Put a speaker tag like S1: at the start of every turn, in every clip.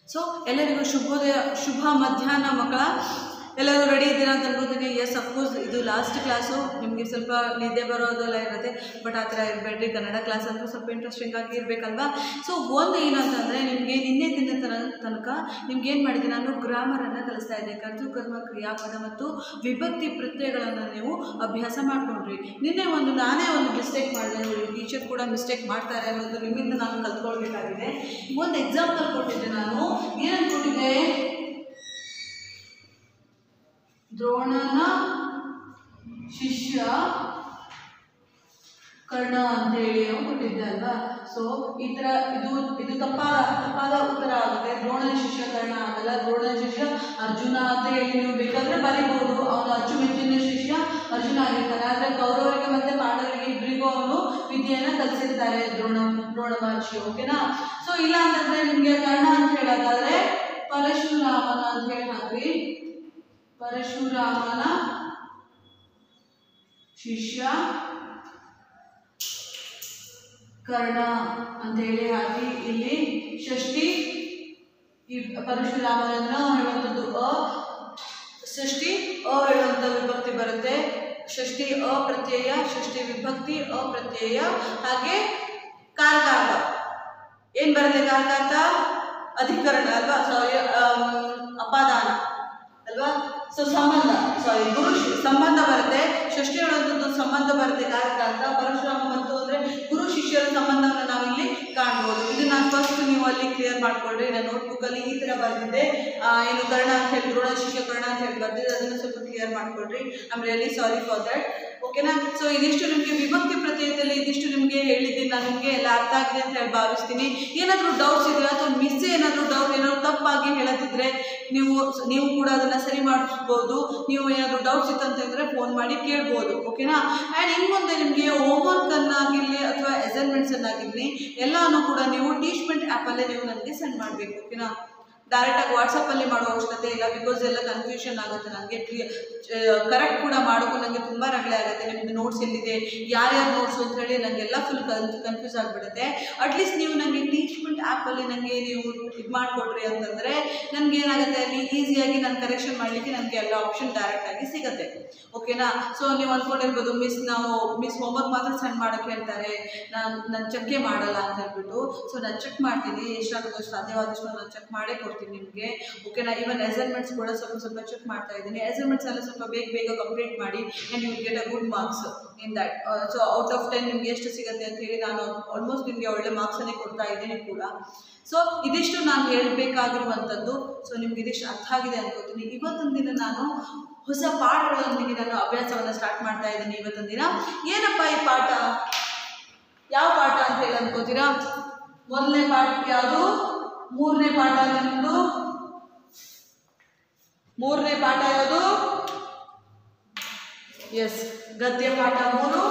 S1: so ಎಲ್ಲರಿಗೂ ಶುಭೋದಯ ಶುಭ ಮಧ್ಯಾಹ್ನ ಮಕ್ಕಳ ಎಲ್ಲರೂ ರೆಡಿ ಇದ್ದೀರಾ ಅಂತ ಅನ್ಕೋತೀನಿ ಎಸ್ ಅಫ್ಕೋರ್ಸ್ ಇದು ಲಾಸ್ಟ್ ಕ್ಲಾಸು ನಿಮಗೆ ಸ್ವಲ್ಪ ನಿದ್ದೆ ಬರೋದೆಲ್ಲ ಇರುತ್ತೆ ಬಟ್ ಆ ಥರ ಇರಬೇಡ್ರಿ ಕನ್ನಡ ಕ್ಲಾಸ್ ಅಂದ್ರೆ ಸ್ವಲ್ಪ ಇಂಟ್ರೆಸ್ಟಿಂಗ್ ಆಗಿ ಇರಬೇಕಲ್ವಾ ಸೊ ಒಂದು ಏನು ಅಂತಂದರೆ ನಿಮಗೆ ನಿನ್ನೆ ದಿನ ತನ ತನಕ ನಿಮ್ಗೆ ಏನು ಮಾಡಿದ್ದೀನಿ ನಾನು ಗ್ರಾಮರನ್ನು ಕಲಿಸ್ತಾ ಇದ್ದೆ ಕರ್ತೃ ಕರ್ಮ ಕ್ರಿಯಾಪದ ಮತ್ತು ವಿಭಕ್ತಿ ಪ್ರತ್ಯಯಗಳನ್ನು ನೀವು ಅಭ್ಯಾಸ ಮಾಡ್ಕೊಂಡ್ರಿ ನಿನ್ನೆ ಒಂದು ನಾನೇ ಒಂದು ಮಿಸ್ಟೇಕ್ ಮಾಡಿದೆ ನೋಡಿ ಟೀಚರ್ ಕೂಡ ಮಿಸ್ಟೇಕ್ ಮಾಡ್ತಾರೆ ಅನ್ನೋದು ನಿಮ್ಮಿಂದ ನಾನು ಕಲ್ತ್ಕೊಳ್ಬೇಕಾಗಿದೆ ಒಂದು ಎಕ್ಸಾಂಪಲ್ ಕೊಟ್ಟಿದ್ದೆ ನಾನು ಏನಂತ ಕೊಟ್ಟಿದ್ದೆ ದ್ರೋಣನ ಶಿಷ್ಯ ಕರ್ಣ ಅಂತ ಹೇಳಿ ಅವ್ನು ಕೊಟ್ಟಿದ್ದೆ ಅಲ್ವಾ ಸೊ ಈ ಥರ ಇದು ಇದು ತಪ್ಪಾದ ತಪ್ಪಾದ ಉತ್ತರ ಆಗುತ್ತೆ ದ್ರೋಣನ ಶಿಷ್ಯ ಕರ್ಣ ಆಗಲ್ಲ ದ್ರೋಣನ ಶಿಷ್ಯ ಅರ್ಜುನ ಅಂತ ಹೇಳಿ ನೀವು ಬೇಕಾದ್ರೆ ಬರೀಬಹುದು ಅವನು ಅಚ್ಚುಮೆಚ್ಚಿನ ಶಿಷ್ಯ ಅರ್ಜುನ ಆಗಿರ್ತಾನೆ ಆದರೆ ಕೌರವರಿಗೆ ಮತ್ತೆ ಪಾಂಡವರಿಗೆ ಇಬ್ಬರಿಗೂ ಅವನು ವಿದ್ಯೆಯನ್ನು ಕಲಿಸಿರ್ತಾರೆ ದ್ರೋಣ ದ್ರೋಣ ಮಹರ್ಷಿ ಓಕೆನಾ ಸೊ ಇಲ್ಲ ಅಂತಂದ್ರೆ ನಿಮಗೆ ಕರ್ಣ ಅಂತ ಹೇಳೋದಾದ್ರೆ ಪರಶುರಾಮನ ಅಂತ ಹೇಳಿ ಹಾಕ್ರಿ ಪರಶುರಾಮನ ಶಿಷ್ಯ ಕರ್ಣ ಅಂತ ಹೇಳಿ ಹಾಕಿ ಇಲ್ಲಿ ಷಷ್ಠಿ ಈ ಪರಶುರಾಮನನ್ನು ಹೇಳುವಂಥದ್ದು ಅ ಷಷ್ಠಿ ಅ ಹೇಳುವಂಥ ವಿಭಕ್ತಿ ಬರುತ್ತೆ ಷಷ್ಠಿ ಅ ಪ್ರತ್ಯಯ ಷಷ್ಠಿ ವಿಭಕ್ತಿ ಅ ಪ್ರತ್ಯಯ ಹಾಗೆ ಕಾರಕಾರ್ಥ ಏನ್ ಬರುತ್ತೆ ಕಾರಕಾರ್ಥ ಅಧಿಕರಣ ಅಲ್ವಾ ಸಾರಿ ಅಪಾದಾನ ಅಲ್ವಾ ಸೊ ಸಂಬಂಧ ಸಾರಿ ಗುರು ಶಿ- ಸಂಬಂಧ ಬರುತ್ತೆ ಷಷ್ಠಿ ಹೇಳುವಂಥದ್ದು ಸಂಬಂಧ ಬರುತ್ತೆ ಕಾರಕಾರ್ಥ ಪರಶುರಾಮ ಮತ್ತು ಅಂದ್ರೆ ಗುರು ಶಿಷ್ಯರ ಸಂಬಂಧವನ್ನು ನಾವು ಇಲ್ಲಿ ಕಾಣ್ಬೋದು ಇದನ್ನ ಫಸ್ಟ್ ನೀವು ಅಲ್ಲಿ ಕ್ಲಿಯರ್ ಮಾಡ್ಕೊಳ್ರಿ ನಾನು ನೋಟ್ಬುಕ್ ಅಲ್ಲಿ ಈ ತರ ಬರೆದಿದ್ದೆ ಆ, ಏನು ಕರ್ಣ ಅಂತ ಹೇಳಿ ದ್ರೋಣ ಶಿಷ್ಯ ಕರ್ಣ ಅಂತ ಹೇಳಿ ಬರ್ದಿದ್ದೆ ಅದನ್ನ ಸ್ವಲ್ಪ ಕ್ಲಿಯರ್ ಮಾಡ್ಕೊಳ್ರಿ I am really sorry for that ಓಕೆನಾ ಸೊ ಇದಿಷ್ಟು ನಿಮಗೆ ವಿಭಕ್ತಿ ಪ್ರತ್ಯಯದಲ್ಲಿ ಇದಿಷ್ಟು ನಿಮಗೆ ಹೇಳಿದ್ದೀನಿ ನಾನು ನಿಮಗೆ ಎಲ್ಲ ಅರ್ಥ ಆಗಿದೆ ಅಂತ ಹೇಳಿ ಭಾವಿಸ್ತೀನಿ ಏನಾದರೂ ಡೌಟ್ಸ್ ಇದೆಯಾ ಅಥವಾ ಮಿಸ್ ಏನಾದರೂ ಡೌಟ್ ಏನಾದರೂ ತಪ್ಪಾಗಿ ಹೇಳದಿದ್ರೆ ನೀವು ನೀವು ಕೂಡ ಅದನ್ನ ಸರಿ ಮಾಡಿಸ್ಬೋದು ನೀವು ಏನಾದರೂ ಡೌಟ್ಸ್ ಇತ್ತಂತಂದ್ರೆ ಫೋನ್ ಮಾಡಿ ಕೇಳ್ಬೋದು ಓಕೆನಾ ಆ್ಯಂಡ್ ಇನ್ನು ಮುಂದೆ ನಿಮಗೆ ಹೋಮ್ವರ್ಕ್ ಅನ್ನಾಗಿರಲಿ ಅಥವಾ ಅಸೈನ್ಮೆಂಟ್ಸ್ ಅನ್ನಾಗಿರಲಿ ಎಲ್ಲಾನು ಕೂಡ ನೀವು ಟೀಚ್ಮೆಂಟ್ ಆ್ಯಪಲ್ಲೇ ನೀವು ನನಗೆ ಸೆಂಡ್ ಮಾಡಬೇಕು ಓಕೆನಾ ಡೈರೆಕ್ಟಾಗಿ ವಾಟ್ಸಪ್ಪಲ್ಲಿ ಮಾಡೋ ಅವಶ್ಯಕತೆ ಇಲ್ಲ ಬಿಕಾಸ್ ಎಲ್ಲ ಕನ್ಫ್ಯೂಷನ್ ಆಗುತ್ತೆ ನನಗೆ ಕರೆಕ್ಟ್ ಕೂಡ ಮಾಡೋಕ್ಕೂ ನನಗೆ ತುಂಬ ರಗಳೆ ಆಗುತ್ತೆ ನಿಮ್ಮದು ನೋಟ್ಸ್ ಎಲ್ಲಿದೆ ಯಾರ್ಯಾರು ನೋಟ್ಸ್ ಅಂತ ಹೇಳಿ ನನಗೆಲ್ಲ ಫುಲ್ ಕನ್ಫ್ಯೂಸ್ ಆಗಿಬಿಡುತ್ತೆ ಅಟ್ಲೀಸ್ಟ್ ನೀವು ನನಗೆ ಟೀಚ್ಮೆಂಟ್ ಆ್ಯಪಲ್ಲಿ ನನಗೆ ನೀವು ಇದು ಮಾಡಿಕೊಡ್ರಿ ಅಂತಂದರೆ ನನಗೆ ಏನಾಗುತ್ತೆ ಅಲ್ಲಿ ಈಸಿಯಾಗಿ ನಾನು ಕರೆಕ್ಷನ್ ಮಾಡಲಿಕ್ಕೆ ನನಗೆ ಎಲ್ಲ ಆಪ್ಷನ್ ಡೈರೆಕ್ಟಾಗಿ ಸಿಗುತ್ತೆ ಓಕೆನಾ ಸೊ ನೀವು ಅಂದ್ಕೊಂಡಿರ್ಬೋದು ಮಿಸ್ ನಾವು ಮಿಸ್ ಹೋಮ್ವರ್ಕ್ ಮಾತ್ರ ಸೆಂಡ್ ಮಾಡೋಕ್ಕೆ ಹೇಳ್ತಾರೆ ನಾನು ನಾನು ಚೆಕ್ಕೆ ಮಾಡಲ್ಲ ಅಂತ ಹೇಳ್ಬಿಟ್ಟು ಸೊ ನಾನು ಚೆಕ್ ಮಾಡ್ತೀನಿ ಎಷ್ಟಾಗುತ್ತೋ ಸಾಧ್ಯವಾದಷ್ಟು ನಾನು ಚೆಕ್ ಮಾಡೇ ಕೊಡ್ತೀನಿ ನಿಮಗೆ ಓಕೆನಾ ಈವನ್ ಅಸೈನ್ಮೆಂಟ್ಸ್ ಕೂಡ ಸ್ವಲ್ಪ ಸ್ವಲ್ಪ ಚೆಕ್ ಮಾಡ್ತಾ ಇದ್ದೀನಿ ಅಸೈನ್ಮೆಂಟ್ಸ್ ಎಲ್ಲ ಸ್ವಲ್ಪ ಬೇಗ ಬೇಗ ಕಂಪ್ಲೀಟ್ ಮಾಡಿ and you get a good marks in that so out of ten ನಿಮ್ಗೆ ಎಷ್ಟು ಸಿಗುತ್ತೆ ಅಂತ ಹೇಳಿ ನಾನು ಆಲ್ಮೋಸ್ಟ್ ನಿಮಗೆ ಒಳ್ಳೆ ಮಾರ್ಕ್ಸನ್ನೇ ಕೊಡ್ತಾ ಇದ್ದೀನಿ ಕೂಡ ಸೊ ಇದಿಷ್ಟು ನಾನು ಹೇಳಬೇಕಾಗಿರುವಂಥದ್ದು ಸೊ ನಿಮ್ಗೆ ಇದಿಷ್ಟು ಅರ್ಥ ಆಗಿದೆ ಅನ್ಕೋತೀನಿ ಇವತ್ತೊಂದು ದಿನ ನಾನು ಹೊಸ ಪಾಠಗಳೊಂದಿಗೆ ನಾನು ಅಭ್ಯಾಸವನ್ನು ಸ್ಟಾರ್ಟ್ ಮಾಡ್ತಾ ಇದ್ದೀನಿ ಇವತ್ತೊಂದು ದಿನ ಏನಪ್ಪ ಈ ಪಾಠ ಯಾವ ಪಾಠ ಅಂತ ಹೇಳಿ ಅನ್ಕೋತೀರಾ ಮೊದಲನೇ ಪಾಠ ಯಾವುದು ಮೂರನೇ ಪಾಠ ನಿಮ್ಮದು ಮೂರನೇ ಪಾಠ ಯಾವುದು ಎಸ್ ಗದ್ಯ ಪಾಠ ಮೂರು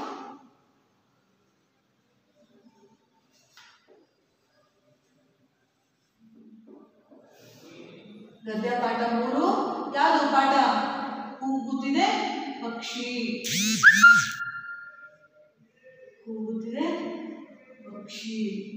S1: ಗದ್ಯ ಪಾಠ ಮೂರು ಯಾವುದು ಪಾಠ ಕೂಗುತ್ತಿದೆ ಪಕ್ಷಿ ಕೂಗುತ್ತಿದೆ ಪಕ್ಷಿ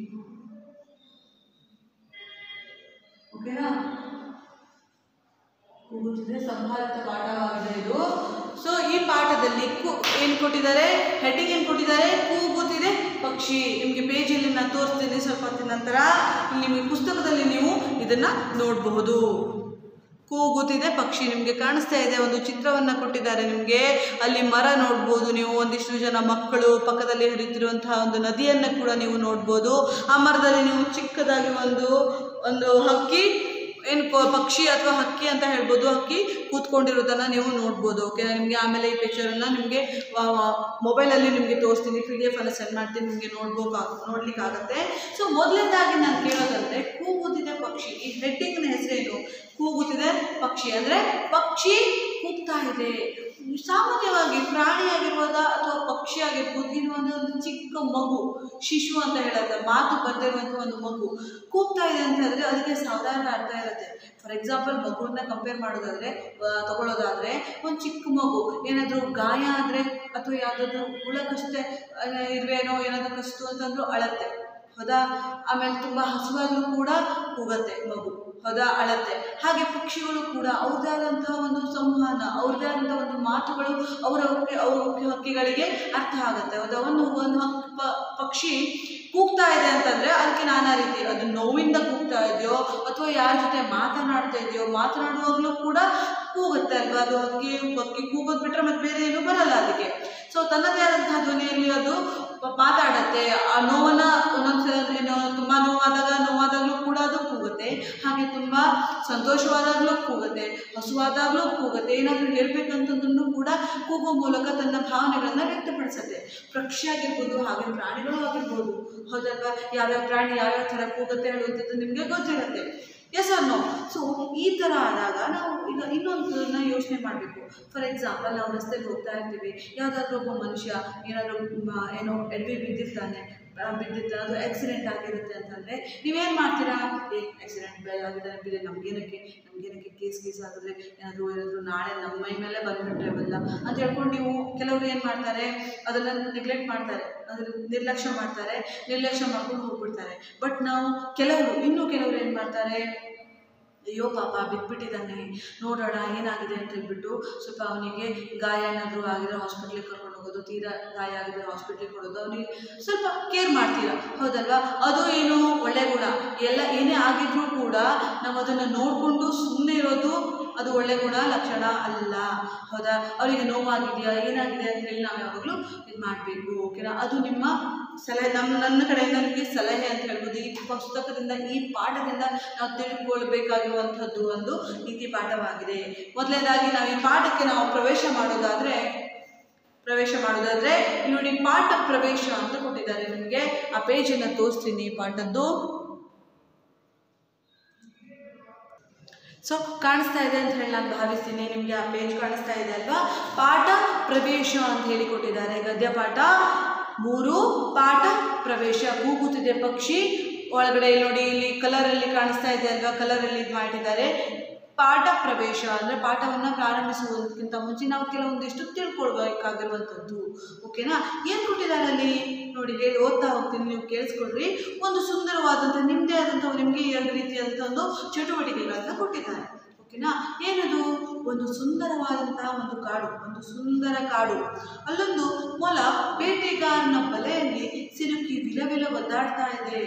S1: ಓಕೆನಾ ಕೂಗುತ್ತಿದೆ ಸಂಭಾವಿತ ಪಾಠವಾಗಿದೆ ಇದು ಸೊ ಈ ಪಾಠದಲ್ಲಿ ಕು ಏನು ಕೊಟ್ಟಿದ್ದಾರೆ ಹೆಡ್ಡಿಂಗ್ ಏನು ಕೊಟ್ಟಿದ್ದಾರೆ ಕೂಗುತ್ತಿದೆ ಪಕ್ಷಿ ನಿಮಗೆ ಪೇಜಲ್ಲಿ ನಾನು ತೋರಿಸ್ತೀನಿ ಸ್ವಲ್ಪ ಹೊತ್ತಿನ ನಂತರ ಇಲ್ಲಿ ನಿಮಗೆ ಪುಸ್ತಕದಲ್ಲಿ ನೀವು ಇದನ್ನು ನೋಡಬಹುದು ಕೂಗುತ್ತಿದೆ ಪಕ್ಷಿ ನಿಮಗೆ ಕಾಣಿಸ್ತಾ ಇದೆ ಒಂದು ಚಿತ್ರವನ್ನು ಕೊಟ್ಟಿದ್ದಾರೆ ನಿಮಗೆ ಅಲ್ಲಿ ಮರ ನೋಡ್ಬೋದು ನೀವು ಒಂದಿಷ್ಟು ಜನ ಮಕ್ಕಳು ಪಕ್ಕದಲ್ಲಿ ಹರಿತಿರುವಂತಹ ಒಂದು ನದಿಯನ್ನು ಕೂಡ ನೀವು ನೋಡ್ಬೋದು ಆ ಮರದಲ್ಲಿ ನೀವು ಚಿಕ್ಕದಾಗಿ ಒಂದು ಒಂದು ಹಕ್ಕಿ ಏನು ಕೊ- ಪಕ್ಷಿ ಅಥವಾ ಹಕ್ಕಿ ಅಂತ ಹೇಳ್ಬೋದು ಹಕ್ಕಿ ಕೂತ್ಕೊಂಡಿರೋದನ್ನು ನೀವು ನೋಡ್ಬೋದು ಓಕೆ ನಿಮಗೆ ಆಮೇಲೆ ಈ ಪಿಕ್ಚರನ್ನು ನಿಮಗೆ ಮೊಬೈಲಲ್ಲಿ ನಿಮಗೆ ತೋರಿಸ್ತೀನಿ ಪಿ ಡಿ ಎಫ್ ಅನ್ನು ಸೆಂಡ್ ಮಾಡ್ತೀನಿ ನಿಮಗೆ ನೋಡ್ಬೇಕು ನೋಡ್ಲಿಕ್ಕಾಗತ್ತೆ ಸೊ ಮೊದಲನೇದಾಗಿ ನಾನು ಕೇಳೋದಂದ್ರೆ ಕೂಗುತ್ತಿದೆ ಪಕ್ಷಿ ಈ ಹೆಡ್ಡಿಂಗ್ನ ಹೆಸರೇನು ಕೂಗುತ್ತಿದೆ ಪಕ್ಷಿ ಅಂದರೆ ಪಕ್ಷಿ ಕೂಗ್ತಾ ಇದೆ ಸಾಮಾನ್ಯವಾಗಿ ಪ್ರಾಣಿ ಆಗಿರ್ಬೋದಾ ಅಥವಾ ಪಕ್ಷಿ ಆಗಿರ್ಬೋದು ಇದು ಒಂದು ಒಂದು ಚಿಕ್ಕ ಮಗು ಶಿಶು ಅಂತ ಹೇಳುತ್ತೆ ಮಾತು ಬರ್ದಿರುವಂಥ ಒಂದು ಮಗು ಕೂಗ್ತಾ ಇದೆ ಅಂತ ಹೇಳಿದ್ರೆ ಅದಕ್ಕೆ ಸಾವಿರಾರು ಅರ್ಥ ಇರುತ್ತೆ ಫಾರ್ ಎಕ್ಸಾಂಪಲ್ ಮಗುವನ್ನ ಕಂಪೇರ್ ಮಾಡೋದಾದ್ರೆ ಆ, ತಗೊಳ್ಳೋದಾದ್ರೆ ಒಂದು ಚಿಕ್ಕ ಮಗು ಏನಾದರೂ ಗಾಯ ಆದರೆ ಅಥವಾ ಯಾವುದಾದ್ರೂ ಹುಳ ಕಷ್ಟೆ ಇರುವೇನೋ ಏನಾದರೂ ಕಷ್ಟು ಅಂತಂದ್ರೂ ಅಳತ್ತೆ ಹೌದಾ ಆಮೇಲೆ ತುಂಬ ಹಸುವಾಗಲೂ ಕೂಡ ಕೂಗತ್ತೆ ಮಗು ಹೌದಾ ಅಳತ್ತೆ ಹಾಗೆ ಪಕ್ಷಿಗಳು ಕೂಡ ಅವ್ರದ್ದೇ ಆದಂತಹ ಒಂದು ಸಂವಹನ ಅವ್ರದ್ದೇ ಆದಂತಹ ಒಂದು ಮಾತುಗಳು ಅವರ ಹಕ್ಕಿ ಅವ್ರ ಹಕ್ಕಿ- ಹಕ್ಕಿಗಳಿಗೆ ಅರ್ಥ ಆಗುತ್ತೆ ಹೌದಾ ಒಂದು ಒಂದು ಹಕ್- ಪ- ಪಕ್ಷಿ ಕೂಗ್ತಾ ಇದೆ ಅಂತಂದ್ರೆ ಅದಕ್ಕೆ ನಾನಾ ರೀತಿ ಅದು ನೋವಿಂದ ಕೂಗ್ತಾ ಇದೆಯೋ ಅಥವಾ ಯಾರ ಜೊತೆ ಮಾತನಾಡ್ತಾ ಇದೆಯೋ ಮಾತನಾಡುವಾಗಲೂ ಕೂಡ ಕೂಗುತ್ತೆ ಅಲ್ವಾ ಅದು ಹಕ್ಕಿ ಹಕ್ಕಿ ಕೂಗೋದು ಬಿಟ್ರೆ ಮತ್ತೆ ಬೇರೆ ಏನು ಬರಲ್ಲ ಅದಕ್ಕೆ ಸೊ ತನ್ನದೇ ಆದಂತಹ ಧ್ವನಿಯಲ್ಲಿ ಅದು ಪ- ಮಾತಾಡತ್ತೆ ಆ ನೋವನ್ನ ಒಂದೊಂದ್ಸಲ ಏನು ತುಂಬಾ ನೋವಾದಾಗ ನೋವಾದಾಗಲೂ ಕೂಡ ಅದು ಕೂಗುತ್ತೆ ಹಾಗೆ ತುಂಬಾ ಸಂತೋಷವಾದಾಗಲೂ ಕೂಗುತ್ತೆ ಹಸುವಾದಾಗಲೂ ಕೂಗುತ್ತೆ ಏನಾದರೂ ಹೇಳ್ಬೇಕಂತಂದ್ರೂ ಕೂಡ ಕೂಗುವ ಮೂಲಕ ತನ್ನ ಭಾವನೆಗಳನ್ನ ವ್ಯಕ್ತಪಡಿಸುತ್ತೆ ಪಕ್ಷಿ ಆಗಿರ್ಬೋದು ಹಾಗೆ ಪ್ರಾಣಿಗಳು ಆಗಿರ್ಬೋದು ಹೌದಲ್ವಾ ಯಾವ್ಯಾವ ಪ್ರಾಣಿ ಯಾವ್ಯಾವ ಥರ ಕೂಗುತ್ತೆ ಹೇಳುವಂಥದ್ದು ನಿಮಗೆ ಗೊತ್ತಿರುತ್ತೆ ಎಸ್ ಆರ್ ನೋ ಸೊ ಈ ಥರ ಆದಾಗ ನಾವು ಈಗ ಇನ್ನೊಂದನ್ನ ಯೋಚನೆ ಮಾಡಬೇಕು ಫಾರ್ ಎಕ್ಸಾಂಪಲ್ ನಾವು ರಸ್ತೆಗೆ ಹೋಗ್ತಾ ಇರ್ತೀವಿ ಯಾವುದಾದ್ರೂ ಒಬ್ಬ ಮನುಷ್ಯ ಏನಾದರೂ ಏನೋ ಎಡವಿ ಬಿದ್ದಿರ್ತಾನೆ ಆ, ಬಿದ್ದಿರ್ತಾನೆ ಅದು ಆಕ್ಸಿಡೆಂಟ್ ಆಗಿರುತ್ತೆ ಅಂತಂದರೆ ನೀವೇನು ಮಾಡ್ತೀರಾ ಏ ಆಕ್ಸಿಡೆಂಟ್ ಆಗಿದೆ ಬಿದ್ದೆ ನಮಗೇನಕ್ಕೆ ನಮಗೇನಕ್ಕೆ ಕೇಸ್ ಗೀಸ್ ಆಗಿದ್ರೆ ಏನಾದರೂ ಏನಾದರೂ ನಾಳೆ ನಮ್ಮ ಮೈ ಮೇಲೆ ಬಂದ್ಬಿಟ್ರೆ ಅವೆಲ್ಲ ಅಂತ ಹೇಳ್ಕೊಂಡು ನೀವು ಕೆಲವರು ಏನು ಮಾಡ್ತಾರೆ ಅದನ್ನು ನೆಗ್ಲೆಕ್ಟ್ ಮಾಡ್ತಾರೆ ಅದ್ರ ನಿರ್ಲಕ್ಷ್ಯ ಮಾಡ್ತಾರೆ ನಿರ್ಲಕ್ಷ್ಯ ಮಾಡ್ಕೊಂಡು ಹೋಗ್ಬಿಡ್ತಾರೆ ಬಟ್ ನಾವು ಕೆಲವರು ಇನ್ನೂ ಕೆಲವರು ಏನು ಮಾಡ್ತಾರೆ ಅಯ್ಯೋ ಪಾಪ ಬಿದ್ದುಬಿಟ್ಟಿದ್ದಾನೆ ನೋಡೋಣ ಏನಾಗಿದೆ ಅಂತ ಹೇಳ್ಬಿಟ್ಟು ಸ್ವಲ್ಪ ಅವನಿಗೆ ಗಾಯ ಏನಾದರೂ ಆಗಿದ್ರೆ ಹಾಸ್ಪಿಟ್ಲಿಗೆ ಕರ್ಕೊಂಡು ಹೋಗೋದು ತೀರಾ ಗಾಯ ಆಗಿದ್ರೆ ಹಾಸ್ಪಿಟ್ಲಿಗೆ ಕೊಡೋದು ಅವನಿಗೆ ಸ್ವಲ್ಪ ಕೇರ್ ಮಾಡ್ತೀರಾ ಹೌದಲ್ವಾ ಅದು ಏನು ಒಳ್ಳೆ ಗುಣ ಎಲ್ಲ ಏನೇ ಆಗಿದ್ರೂ ಕೂಡ ನಾವು ಅದನ್ನು ನೋಡಿಕೊಂಡು ಸುಮ್ಮನೆ ಇರೋದು ಅದು ಒಳ್ಳೆ ಗುಣ ಲಕ್ಷಣ ಅಲ್ಲ ಹೌದಾ ಅವರಿಗೆ ನೋವಾಗಿದೆಯಾ ಏನಾಗಿದೆ ಅಂತ ಹೇಳಿ ನಾವು ಯಾವಾಗಲೂ ಇದು ಮಾಡಬೇಕು ಓಕೆನಾ ಅದು ನಿಮ್ಮ ಸಲಹೆ ನಮ್ಮ ನನ್ನ ಕಡೆಯಿಂದ ನಿಮಗೆ ಸಲಹೆ ಅಂತ ಹೇಳ್ಬೋದು ಈ ಪುಸ್ತಕದಿಂದ ಈ ಪಾಠದಿಂದ ನಾವು ತಿಳ್ಕೊಳ್ಬೇಕಾಗಿರುವಂಥದ್ದು ಒಂದು ನೀತಿ ಪಾಠವಾಗಿದೆ ಮೊದಲನೇದಾಗಿ ನಾವು ಈ ಪಾಠಕ್ಕೆ ನಾವು ಪ್ರವೇಶ ಮಾಡೋದಾದ್ರೆ ಪ್ರವೇಶ ಮಾಡೋದಾದ್ರೆ ಇಲ್ಲಿ ನೋಡಿ ಪಾಠ ಪ್ರವೇಶ ಅಂತ ಕೊಟ್ಟಿದ್ದಾರೆ ನಿಮಗೆ ಆ ಪೇಜನ್ನು ತೋರಿಸ್ತೀನಿ ಪಾಠದ್ದು ಸೊ ಕಾಣಿಸ್ತಾ ಇದೆ ಅಂತ ಹೇಳಿ ನಾನು ಭಾವಿಸ್ತೀನಿ ನಿಮಗೆ ಆ ಪೇಜ್ ಕಾಣಿಸ್ತಾ ಇದೆ ಅಲ್ವಾ ಪಾಠ ಪ್ರವೇಶ ಅಂತ ಹೇಳಿ ಕೊಟ್ಟಿದ್ದಾರೆ ಗದ್ಯ ಪಾಠ ಮೂರು ಪಾಠ ಪ್ರವೇಶ ಕೂಗುತ್ತಿದೆ ಪಕ್ಷಿ ಒಳಗಡೆ ಇಲ್ಲಿ ನೋಡಿ ಇಲ್ಲಿ ಕಲರಲ್ಲಿ ಕಾಣಿಸ್ತಾ ಇದೆ ಅಲ್ವಾ ಕಲರಲ್ಲಿ ಇದು ಮಾಡಿದ್ದಾರೆ ಪಾಠ ಪ್ರವೇಶ ಅಂದರೆ ಪಾಠವನ್ನು ಪ್ರಾರಂಭಿಸುವುದಕ್ಕಿಂತ ಮುಂಚೆ ನಾವು ಕೆಲವೊಂದಿಷ್ಟು ತಿಳ್ಕೊಳ್ಬೇಕಾಗಿರುವಂಥದ್ದು ಓಕೆನಾ ಏನು ಕೊಟ್ಟಿದ್ದಾರೆ ಅಲ್ಲಿ ನೋಡಿ ಹೇಳಿ ಓದ್ತಾ ಹೋಗ್ತೀನಿ ನೀವು ಕೇಳಿಸ್ಕೊಳ್ರಿ ಒಂದು ಸುಂದರವಾದಂಥ ನಿಮ್ಮದೇ ಆದಂಥ ನಿಮಗೆ ಎರಡು ರೀತಿಯಾದಂಥ ಒಂದು ಚಟುವಟಿಕೆಗಳನ್ನು ಕೊಟ್ಟಿದ್ದಾರೆ ಓಕೆನಾ ಏನದು ಒಂದು ಸುಂದರವಾದಂತಹ ಒಂದು ಕಾಡು ಒಂದು ಸುಂದರ ಕಾಡು ಅಲ್ಲೊಂದು ಮೊಲ ಬೇಟೆಗಾರನ ಬಲೆಯಲ್ಲಿ ಸಿಲುಕಿ ವಿಲವಿಲ ಒದ್ದಾಡ್ತಾ ಇದೆ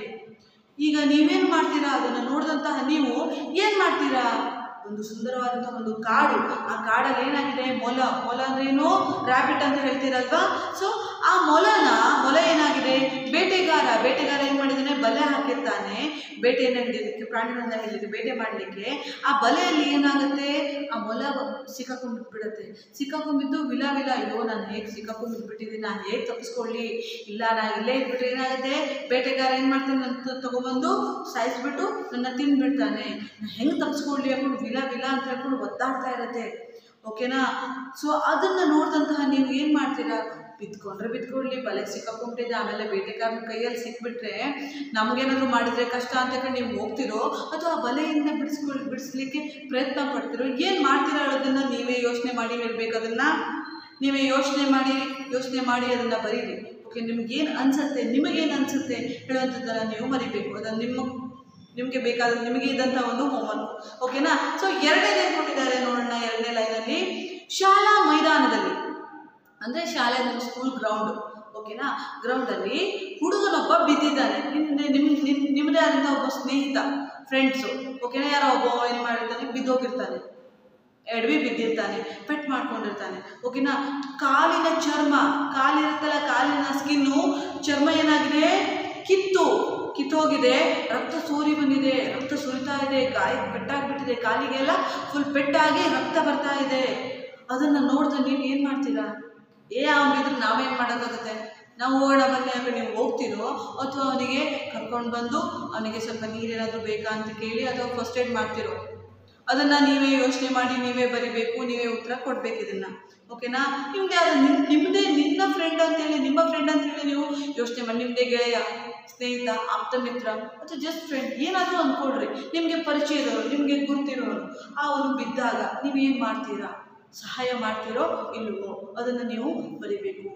S1: ಈಗ ನೀವೇನು ಮಾಡ್ತೀರಾ ಅದನ್ನು ನೋಡಿದಂತಹ ನೀವು ಏನು ಮಾಡ್ತೀರಾ ಒಂದು ಸುಂದರವಾದಂತಹ ಒಂದು ಕಾಡು ಆ ಕಾಡಲ್ಲಿ ಏನಾಗಿದೆ ಮೊಲ ಮೊಲ ಅಂದ್ರೇನು ರ್ಯಾಬಿಟ್ ಅಂತ ಹೇಳ್ತೀರಲ್ವಾ ಸೊ ಆ ಮೊಲನ ಮೊಲ ಏನಾಗಿದೆ ಬೇಟೆಗಾರ ಬೇಟೆಗಾರ ಏನು ಮಾಡಿದ್ದಾನೆ ಬಲೆ ಹಾಕಿರ್ತಾನೆ ಬೇಟೆಯನ್ನು ಹಿಡಿಯೋದಕ್ಕೆ ಪ್ರಾಣಿಗಳನ್ನ ಹಿಡಿಯೋದಕ್ಕೆ ಬೇಟೆ ಮಾಡಲಿಕ್ಕೆ ಆ ಬಲೆಯಲ್ಲಿ ಏನಾಗುತ್ತೆ ಆ ಮೊಲ ಸಿಕ್ಕಾಕೊಂಡ್ಬಿಟ್ಬಿಡುತ್ತೆ ಸಿಕ್ಕಾಕೊಂಡ್ಬಿದ್ದು ವಿಲ ವಿಲ ಅಯ್ಯೋ ನಾನು ಹೇಗೆ ಸಿಕ್ಕಾಕೊಂಡ್ಬಿಟ್ಟಿದ್ದೀನಿ ನಾನು ಹೇಗೆ ತಪ್ಪಿಸ್ಕೊಳ್ಳಿ ಇಲ್ಲ ನಾನು ಇಲ್ಲೇ ಇದ್ಬಿಟ್ರೆ ಏನಾಗುತ್ತೆ ಬೇಟೆಗಾರ ಏನು ಮಾಡ್ತಾನೆ ಅಂತ ತಗೊಬಂದು ಸಾಯಿಸ್ಬಿಟ್ಟು ನನ್ನ ತಿಂದ್ಬಿಡ್ತಾನೆ ನಾನು ಹೆಂಗೆ ತಪ್ಪಿಸ್ಕೊಳ್ಳಿ ಹಾಕೊಂಡು ವಿಲ ವಿಲ ಅಂತ ಹೇಳ್ಕೊಂಡು ಒದ್ದಾಡ್ತಾ ಇರುತ್ತೆ ಓಕೆನಾ ಸೊ ಅದನ್ನು ನೋಡಿದಂತಹ ನೀವು ಏನು ಮಾಡ್ತೀರಾ ಬಿದ್ಕೊಂಡ್ರೆ ಬಿದ್ಕೊಳ್ಳಿ ಬಲೆಗೆ ಸಿಕ್ಕಾಕೊಂಡಿದ್ದೆ ಆಮೇಲೆ ಬೇಟೆಗಾರನ ಕೈಯಲ್ಲಿ ಸಿಕ್ಬಿಟ್ರೆ ನಮಗೇನಾದರೂ ಮಾಡಿದರೆ ಕಷ್ಟ ಅಂತ ಹೇಳಿ ನೀವು ಹೋಗ್ತಿರೋ ಅಥವಾ ಆ ಬಲೆಯಿಂದ ಬಿಡಿಸ್ಕೊಳ್ಳಿ ಬಿಡಿಸ್ಲಿಕ್ಕೆ ಪ್ರಯತ್ನ ಪಡ್ತಿರೋ ಏನು ಮಾಡ್ತೀರಾ ಅನ್ನೋದನ್ನು ನೀವೇ ಯೋಚನೆ ಮಾಡಿ ಹೇಳ್ಬೇಕು ಅದನ್ನು ನೀವೇ ಯೋಚನೆ ಮಾಡಿ ಯೋಚನೆ ಮಾಡಿ ಅದನ್ನು ಬರೀರಿ ಓಕೆ ನಿಮ್ಗೇನು ಅನಿಸುತ್ತೆ ನಿಮಗೇನು ಅನಿಸುತ್ತೆ ಹೇಳುವಂಥದ್ದನ್ನು ನೀವು ಮರಿಬೇಕು ಅದನ್ನು ನಿಮ್ಮ ನಿಮಗೆ ಬೇಕಾದ ನಿಮಗೆ ಇದ್ದಂಥ ಒಂದು ಹೋಮ್ವರ್ಕ್ ಓಕೆನಾ ಸೊ ಎರಡನೇ ಕೊಟ್ಟಿದ್ದಾರೆ ನೋಡೋಣ ಎರಡನೇ ಲೈನಲ್ಲಿ ಶಾಲಾ ಮೈದಾನದಲ್ಲಿ ಅಂದರೆ ಶಾಲೆ ನಮ್ಮ ಸ್ಕೂಲ್ ಗ್ರೌಂಡ್ ಓಕೆನಾ ಗ್ರೌಂಡಲ್ಲಿ ಹುಡುಗನೊಬ್ಬ ಬಿದ್ದಿದ್ದಾನೆ ನಿಮ್ಮದೇ ನಿಮ್ಮ ನಿಮ್ಮ ನಿಮ್ಮದೇ ಆದಂಥ ಒಬ್ಬ ಸ್ನೇಹಿತ ಫ್ರೆಂಡ್ಸು ಓಕೆನಾ ಯಾರೋ ಒಬ್ಬ ಏನು ಮಾಡಿರ್ತಾನೆ ಬಿದ್ದೋಗಿರ್ತಾನೆ ಎಡವಿ ಬಿದ್ದಿರ್ತಾನೆ ಪೆಟ್ ಮಾಡ್ಕೊಂಡಿರ್ತಾನೆ ಓಕೆನಾ ಕಾಲಿನ ಚರ್ಮ ಕಾಲಿರುತ್ತಲ್ಲ ಕಾಲಿನ ಸ್ಕಿನ್ನು ಚರ್ಮ ಏನಾಗಿದೆ ಕಿತ್ತು ಕಿತ್ತೋಗಿದೆ ರಕ್ತ ಸೋರಿ ಬಂದಿದೆ ರಕ್ತ ಸುರಿತಾ ಇದೆ ಗಾಯ ಪೆಟ್ಟಾಗ್ಬಿಟ್ಟಿದೆ ಕಾಲಿಗೆಲ್ಲ ಫುಲ್ ಪೆಟ್ಟಾಗಿ ರಕ್ತ ಬರ್ತಾ ಇದೆ ಅದನ್ನು ನೋಡಿದ್ರೆ ನೀವು ಏನು ಮಾಡ್ತೀರಾ ಏ ಅವನಿದ್ರೆ ನಾವೇನು ಮಾಡೋಕ್ಕಾಗುತ್ತೆ ನಾವು ಹೋಗೋಣ ಬನ್ನಿ ಅಂದರೆ ನೀವು ಹೋಗ್ತಿರೋ ಅಥವಾ ಅವನಿಗೆ ಕರ್ಕೊಂಡು ಬಂದು ಅವನಿಗೆ ಸ್ವಲ್ಪ ನೀರೇನಾದರೂ ಬೇಕಾ ಅಂತ ಕೇಳಿ ಅಥವಾ ಫಸ್ಟ್ ಏಡ್ ಮಾಡ್ತಿರೋ ಅದನ್ನು ನೀವೇ ಯೋಚನೆ ಮಾಡಿ ನೀವೇ ಬರಿಬೇಕು ನೀವೇ ಉತ್ತರ ಕೊಡ್ಬೇಕು ಇದನ್ನು ಓಕೆನಾ ನಿಮ್ಮದೇ ಆದ ನಿಮ್ ನಿಮ್ಮದೇ ನಿನ್ನ ಫ್ರೆಂಡ್ ಅಂತೇಳಿ ನಿಮ್ಮ ಫ್ರೆಂಡ್ ಅಂತೇಳಿ ನೀವು ಯೋಚನೆ ಮಾಡಿ ನಿಮ್ಮದೇ ಗೆಳೆಯ ಸ್ನೇಹಿತ ಆಪ್ತ ಮಿತ್ರ ಅಥವಾ ಜಸ್ಟ್ ಫ್ರೆಂಡ್ ಏನಾದರೂ ಅಂದ್ಕೊಳ್ರಿ ನಿಮಗೆ ಪರಿಚಯದವರು ನಿಮಗೆ ಗುರ್ತಿರೋರು ಆ ಅವನು ಬಿದ್ದಾಗ ನೀವೇನು ಮಾಡ್ತೀರಾ ಸಹಾಯ ಮಾಡ್ತೀರೋ ಇಲ್ವೋ ಅದನ್ನು ನೀವು ಬರಿಬೇಕು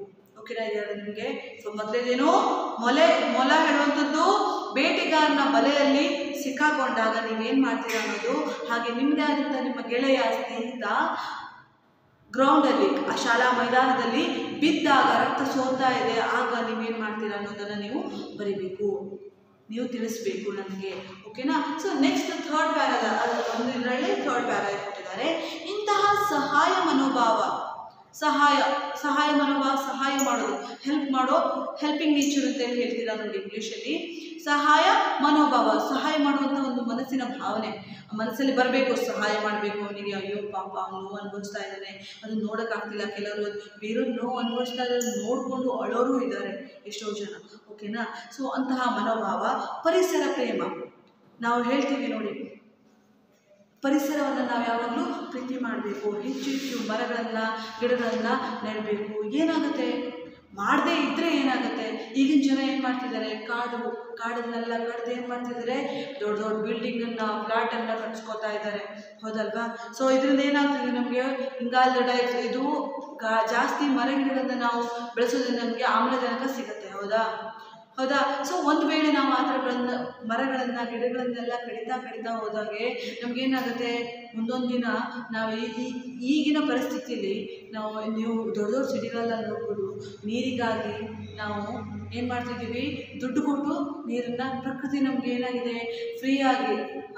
S1: ಓಕೆನಾ ಇದೆರಡು ನಿಮಗೆ ಸೊ ಮೊದಲೇದೇನು ಮೊಲೆ ಮೊಲ ಹೇಳುವಂಥದ್ದು ಬೇಟೆಗಾರನ ಬಲೆಯಲ್ಲಿ ಸಿಕ್ಕಾಕೊಂಡಾಗ ನೀವೇನು ಮಾಡ್ತೀರಾ ಅನ್ನೋದು ಹಾಗೆ ನಿಮ್ಮದೇ ಆದಂಥ ನಿಮ್ಮ ಗೆಳೆಯ ಸ್ನೇಹಿತ ಗ್ರೌಂಡಲ್ಲಿ ಆ ಶಾಲಾ ಮೈದಾನದಲ್ಲಿ ಬಿದ್ದಾಗ ರಕ್ತ ಸೋರ್ತಾ ಇದೆ ಆಗ ನೀವೇನು ಮಾಡ್ತೀರಾ ಅನ್ನೋದನ್ನು ನೀವು ಬರಿಬೇಕು ನೀವು ತಿಳಿಸ್ಬೇಕು ನನಗೆ ಓಕೆನಾ ಸೊ ನೆಕ್ಸ್ಟ್ ಥರ್ಡ್ ಪ್ಯಾರದ ಅದು ಒಂದು ಇದರಲ್ಲಿ ಥರ್ಡ್ ಪ್ಯಾರ ಕೊಟ್ಟಿದ್ದಾರೆ ಇಂತಹ ಸಹಾಯ ಮನೋಭಾವ ಸಹಾಯ ಸಹಾಯ ಮನೋಭಾವ ಸಹಾಯ ಮಾಡೋದು ಹೆಲ್ಪ್ ಮಾಡೋ ಹೆಲ್ಪಿಂಗ್ ನೇಚರ್ ಅಂತ ಹೇಳಿ ಹೇಳ್ತೀರಾ ನೋಡಿ ಇಂಗ್ಲೀಷಲ್ಲಿ ಸಹಾಯ ಮನೋಭಾವ ಸಹಾಯ ಮಾಡುವಂಥ ಒಂದು ಮನಸ್ಸಿನ ಭಾವನೆ ಆ ಮನಸ್ಸಲ್ಲಿ ಬರಬೇಕು ಸಹಾಯ ಮಾಡಬೇಕು ಅವನಿಗೆ ಅಯ್ಯೋ ಪಾಪ ಅವ್ನು ನೋವು ಅನುಭವಿಸ್ತಾ ಇದ್ದಾನೆ ಅದು ನೋಡೋಕ್ಕಾಗ್ತಿಲ್ಲ ಕೆಲವರು ಬೇರೆಯವ್ರು ನೋವು ಅನುಭವಿಸ್ತಾ ಇದ್ದಾರೆ ನೋಡಿಕೊಂಡು ಅಳೋರು ಇದ್ದಾರೆ ಎಷ್ಟೋ ಜನ ಓಕೆನಾ ಸೊ ಅಂತಹ ಮನೋಭಾವ ಪರಿಸರ ಪ್ರೇಮ ನಾವು ಹೇಳ್ತೀವಿ ನೋಡಿ ಪರಿಸರವನ್ನು ನಾವು ಯಾವಾಗಲೂ ಪ್ರೀತಿ ಮಾಡಬೇಕು ಹೆಚ್ಚು ಹೆಚ್ಚು ಮರಗಳನ್ನು ಗಿಡಗಳನ್ನು ನೆಡಬೇಕು ಏನಾಗುತ್ತೆ ಮಾಡದೇ ಇದ್ದರೆ ಏನಾಗುತ್ತೆ ಈಗಿನ ಜನ ಏನು ಮಾಡ್ತಿದ್ದಾರೆ ಕಾಡು ಕಾಡನ್ನೆಲ್ಲ ಕಡ್ದು ಏನು ಮಾಡ್ತಿದ್ದಾರೆ ದೊಡ್ಡ ದೊಡ್ಡ ಬಿಲ್ಡಿಂಗನ್ನು ಫ್ಲಾಟನ್ನು ಕಟ್ಸ್ಕೊತಾ ಇದ್ದಾರೆ ಹೌದಲ್ವಾ ಸೊ ಇದರಿಂದ ಏನಾಗ್ತಿದೆ ನಮಗೆ ಇಂಗಾಲದ ಡೈ ಇದು ಗಾ ಜಾಸ್ತಿ ಮರ ಗಿಡಗಳನ್ನು ನಾವು ಬೆಳೆಸೋದ್ರಿಂದ ನಮಗೆ ಆಮ್ಲಜನಕ ಸಿಗುತ್ತೆ ಹೌದಾ ಹೌದಾ ಸೊ ಒಂದು ವೇಳೆ ನಾವು ಆ ಥರಗಳನ್ನ ಮರಗಳನ್ನು ಗಿಡಗಳನ್ನೆಲ್ಲ ಕಡಿತಾ ಕಡಿತಾ ಹೋದಾಗೆ ನಮಗೇನಾಗುತ್ತೆ ಮುಂದೊಂದು ದಿನ ನಾವು ಈ- ಈ- ಈಗಿನ ಪರಿಸ್ಥಿತಿಯಲ್ಲಿ ನಾವು ನೀವು ದೊಡ್ಡ ದೊಡ್ಡ ಸಿಟಿಗಳೆಲ್ಲ ನೋಡ್ಬೋದು ನೀರಿಗಾಗಿ ನಾವು ಏನು ಮಾಡ್ತಿದ್ದೀವಿ ದುಡ್ಡು ಕೊಟ್ಟು ನೀರನ್ನು ಪ್ರಕೃತಿ ನಮ್ಗೆ ಏನಾಗಿದೆ ಫ್ರೀಯಾಗಿ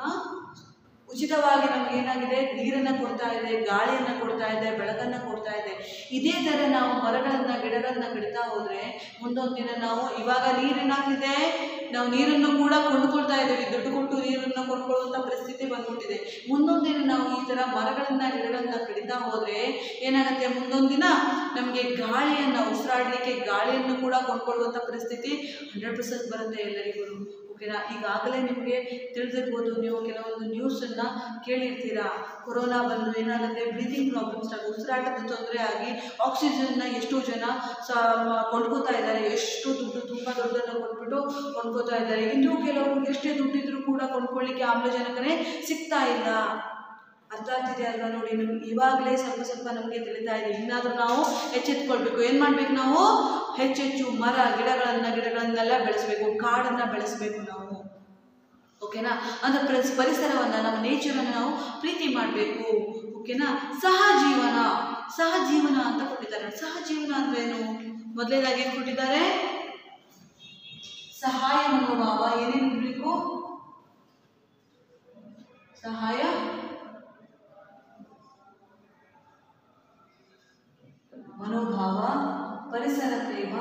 S1: ಉಚಿತವಾಗಿ ನಮ್ಗೆ ಏನಾಗಿದೆ ನೀರನ್ನು ಕೊಡ್ತಾ ಇದೆ ಗಾಳಿಯನ್ನು ಕೊಡ್ತಾ ಇದೆ ಬೆಳಕನ್ನು ಕೊಡ್ತಾ ಇದೆ ಇದೇ ಥರ ನಾವು ಮರಗಳನ್ನು ಗಿಡಗಳನ್ನ ಕಡಿತಾ ಹೋದರೆ ಮುಂದೊಂದು ದಿನ ನಾವು ಇವಾಗ ನೀರೇನಾಗ್ತಿದೆ ನಾವು ನೀರನ್ನು ಕೂಡ ಕೊಂಡುಕೊಳ್ತಾ ಇದ್ದೀವಿ ದುಡ್ಡು ಕೊಟ್ಟು ನೀರನ್ನು ಕೊಂಡ್ಕೊಳ್ಳುವಂಥ ಪರಿಸ್ಥಿತಿ ಬಂದ್ಬಿಟ್ಟಿದೆ ಮುಂದೊಂದು ದಿನ ನಾವು ಈ ಥರ ಮರಗಳನ್ನು ಗಿಡಗಳನ್ನ ಕಡಿತಾ ಹೋದರೆ ಏನಾಗುತ್ತೆ ಮುಂದೊಂದು ದಿನ ನಮಗೆ ಗಾಳಿಯನ್ನು ಉಸಿರಾಡಲಿಕ್ಕೆ ಗಾಳಿಯನ್ನು ಕೂಡ ಕೊಂಡ್ಕೊಳ್ಳುವಂಥ ಪರಿಸ್ಥಿತಿ ಹಂಡ್ರೆಡ್ ಪರ್ಸೆಂಟ್ ಬರುತ್ತೆ ಎಲ್ಲರಿಗೂ ಓಕೆನಾ ಈಗಾಗಲೇ ನಿಮಗೆ ತಿಳಿದಿರ್ಬೋದು ನೀವು ಕೆಲವೊಂದು ನ್ಯೂಸನ್ನು ಕೇಳಿರ್ತೀರಾ ಕೊರೋನಾ ಬಂದು ಏನಾಗುತ್ತೆ ಬ್ರೀತಿಂಗ್ ಪ್ರಾಬ್ಲಮ್ಸ್ ಆಗಿ ಉಸಿರಾಟದ ತೊಂದರೆ ಆಗಿ ಆಕ್ಸಿಜನ್ನ ಎಷ್ಟೋ ಜನ ಸ ಮ- ಕೊಂಡ್ಕೋತಾ ಇದ್ದಾರೆ ಎಷ್ಟು ದುಡ್ಡು ತುಂಬ ದುಡ್ಡನ್ನು ಕೊಟ್ಬಿಟ್ಟು ಕೊಂಡ್ಕೋತಾ ಇದ್ದಾರೆ ಇನ್ನೂ ಕೆಲವರು ಎಷ್ಟೇ ದುಡ್ಡಿದ್ರೂ ಕೂಡ ಕೊಂಡ್ಕೊಳ್ಳಿಕ್ಕೆ ಆಮ್ಲಜನಕನೇ ಸಿಗ್ತಾ ಇಲ್ಲ ಅರ್ಥ ಆಗ್ತಿದೆ ಅಲ್ವಾ ನೋಡಿ ನಮ್ಗೆ ಇವಾಗಲೇ ಸ್ವಲ್ಪ ಸ್ವಲ್ಪ ನಮಗೆ ತಿಳಿತಾ ಇದೆ ಇನ್ನಾದರೂ ನಾವು ಎಚ್ಚೆತ್ಕೊಳ್ಬೇಕು ಏನು ಮಾಡ್ಬೇಕು ನಾವು ಹೆಚ್ಚೆಚ್ಚು ಮರ ಗಿಡಗಳನ್ನು ಗಿಡಗಳನ್ನೆಲ್ಲ ಬೆಳೆಸಬೇಕು ಕಾಡನ್ನು ಬೆಳೆಸಬೇಕು ನಾವು ಓಕೆನಾ ಅಂದರೆ ಪರಿಸ್ ಪರಿಸರವನ್ನು ನಮ್ಮ ನೇಚರನ್ನು ನಾವು ಪ್ರೀತಿ ಮಾಡಬೇಕು ಓಕೆನಾ ಸಹಜೀವನ ಸಹಜೀವನ ಅಂತ ಕೊಟ್ಟಿದ್ದಾರೆ ಸಹಜೀವನ ಅಂದ್ರೆ ಏನು ಮೊದಲನೇದಾಗಿ ಏನು ಕೊಟ್ಟಿದ್ದಾರೆ ಸಹಾಯ ಮನೋಭಾವ ಏನೇನು ಇರಬೇಕು ಸಹಾಯ ಮನೋಭಾವ ಪರಿಸರ ಪ್ರೇಮ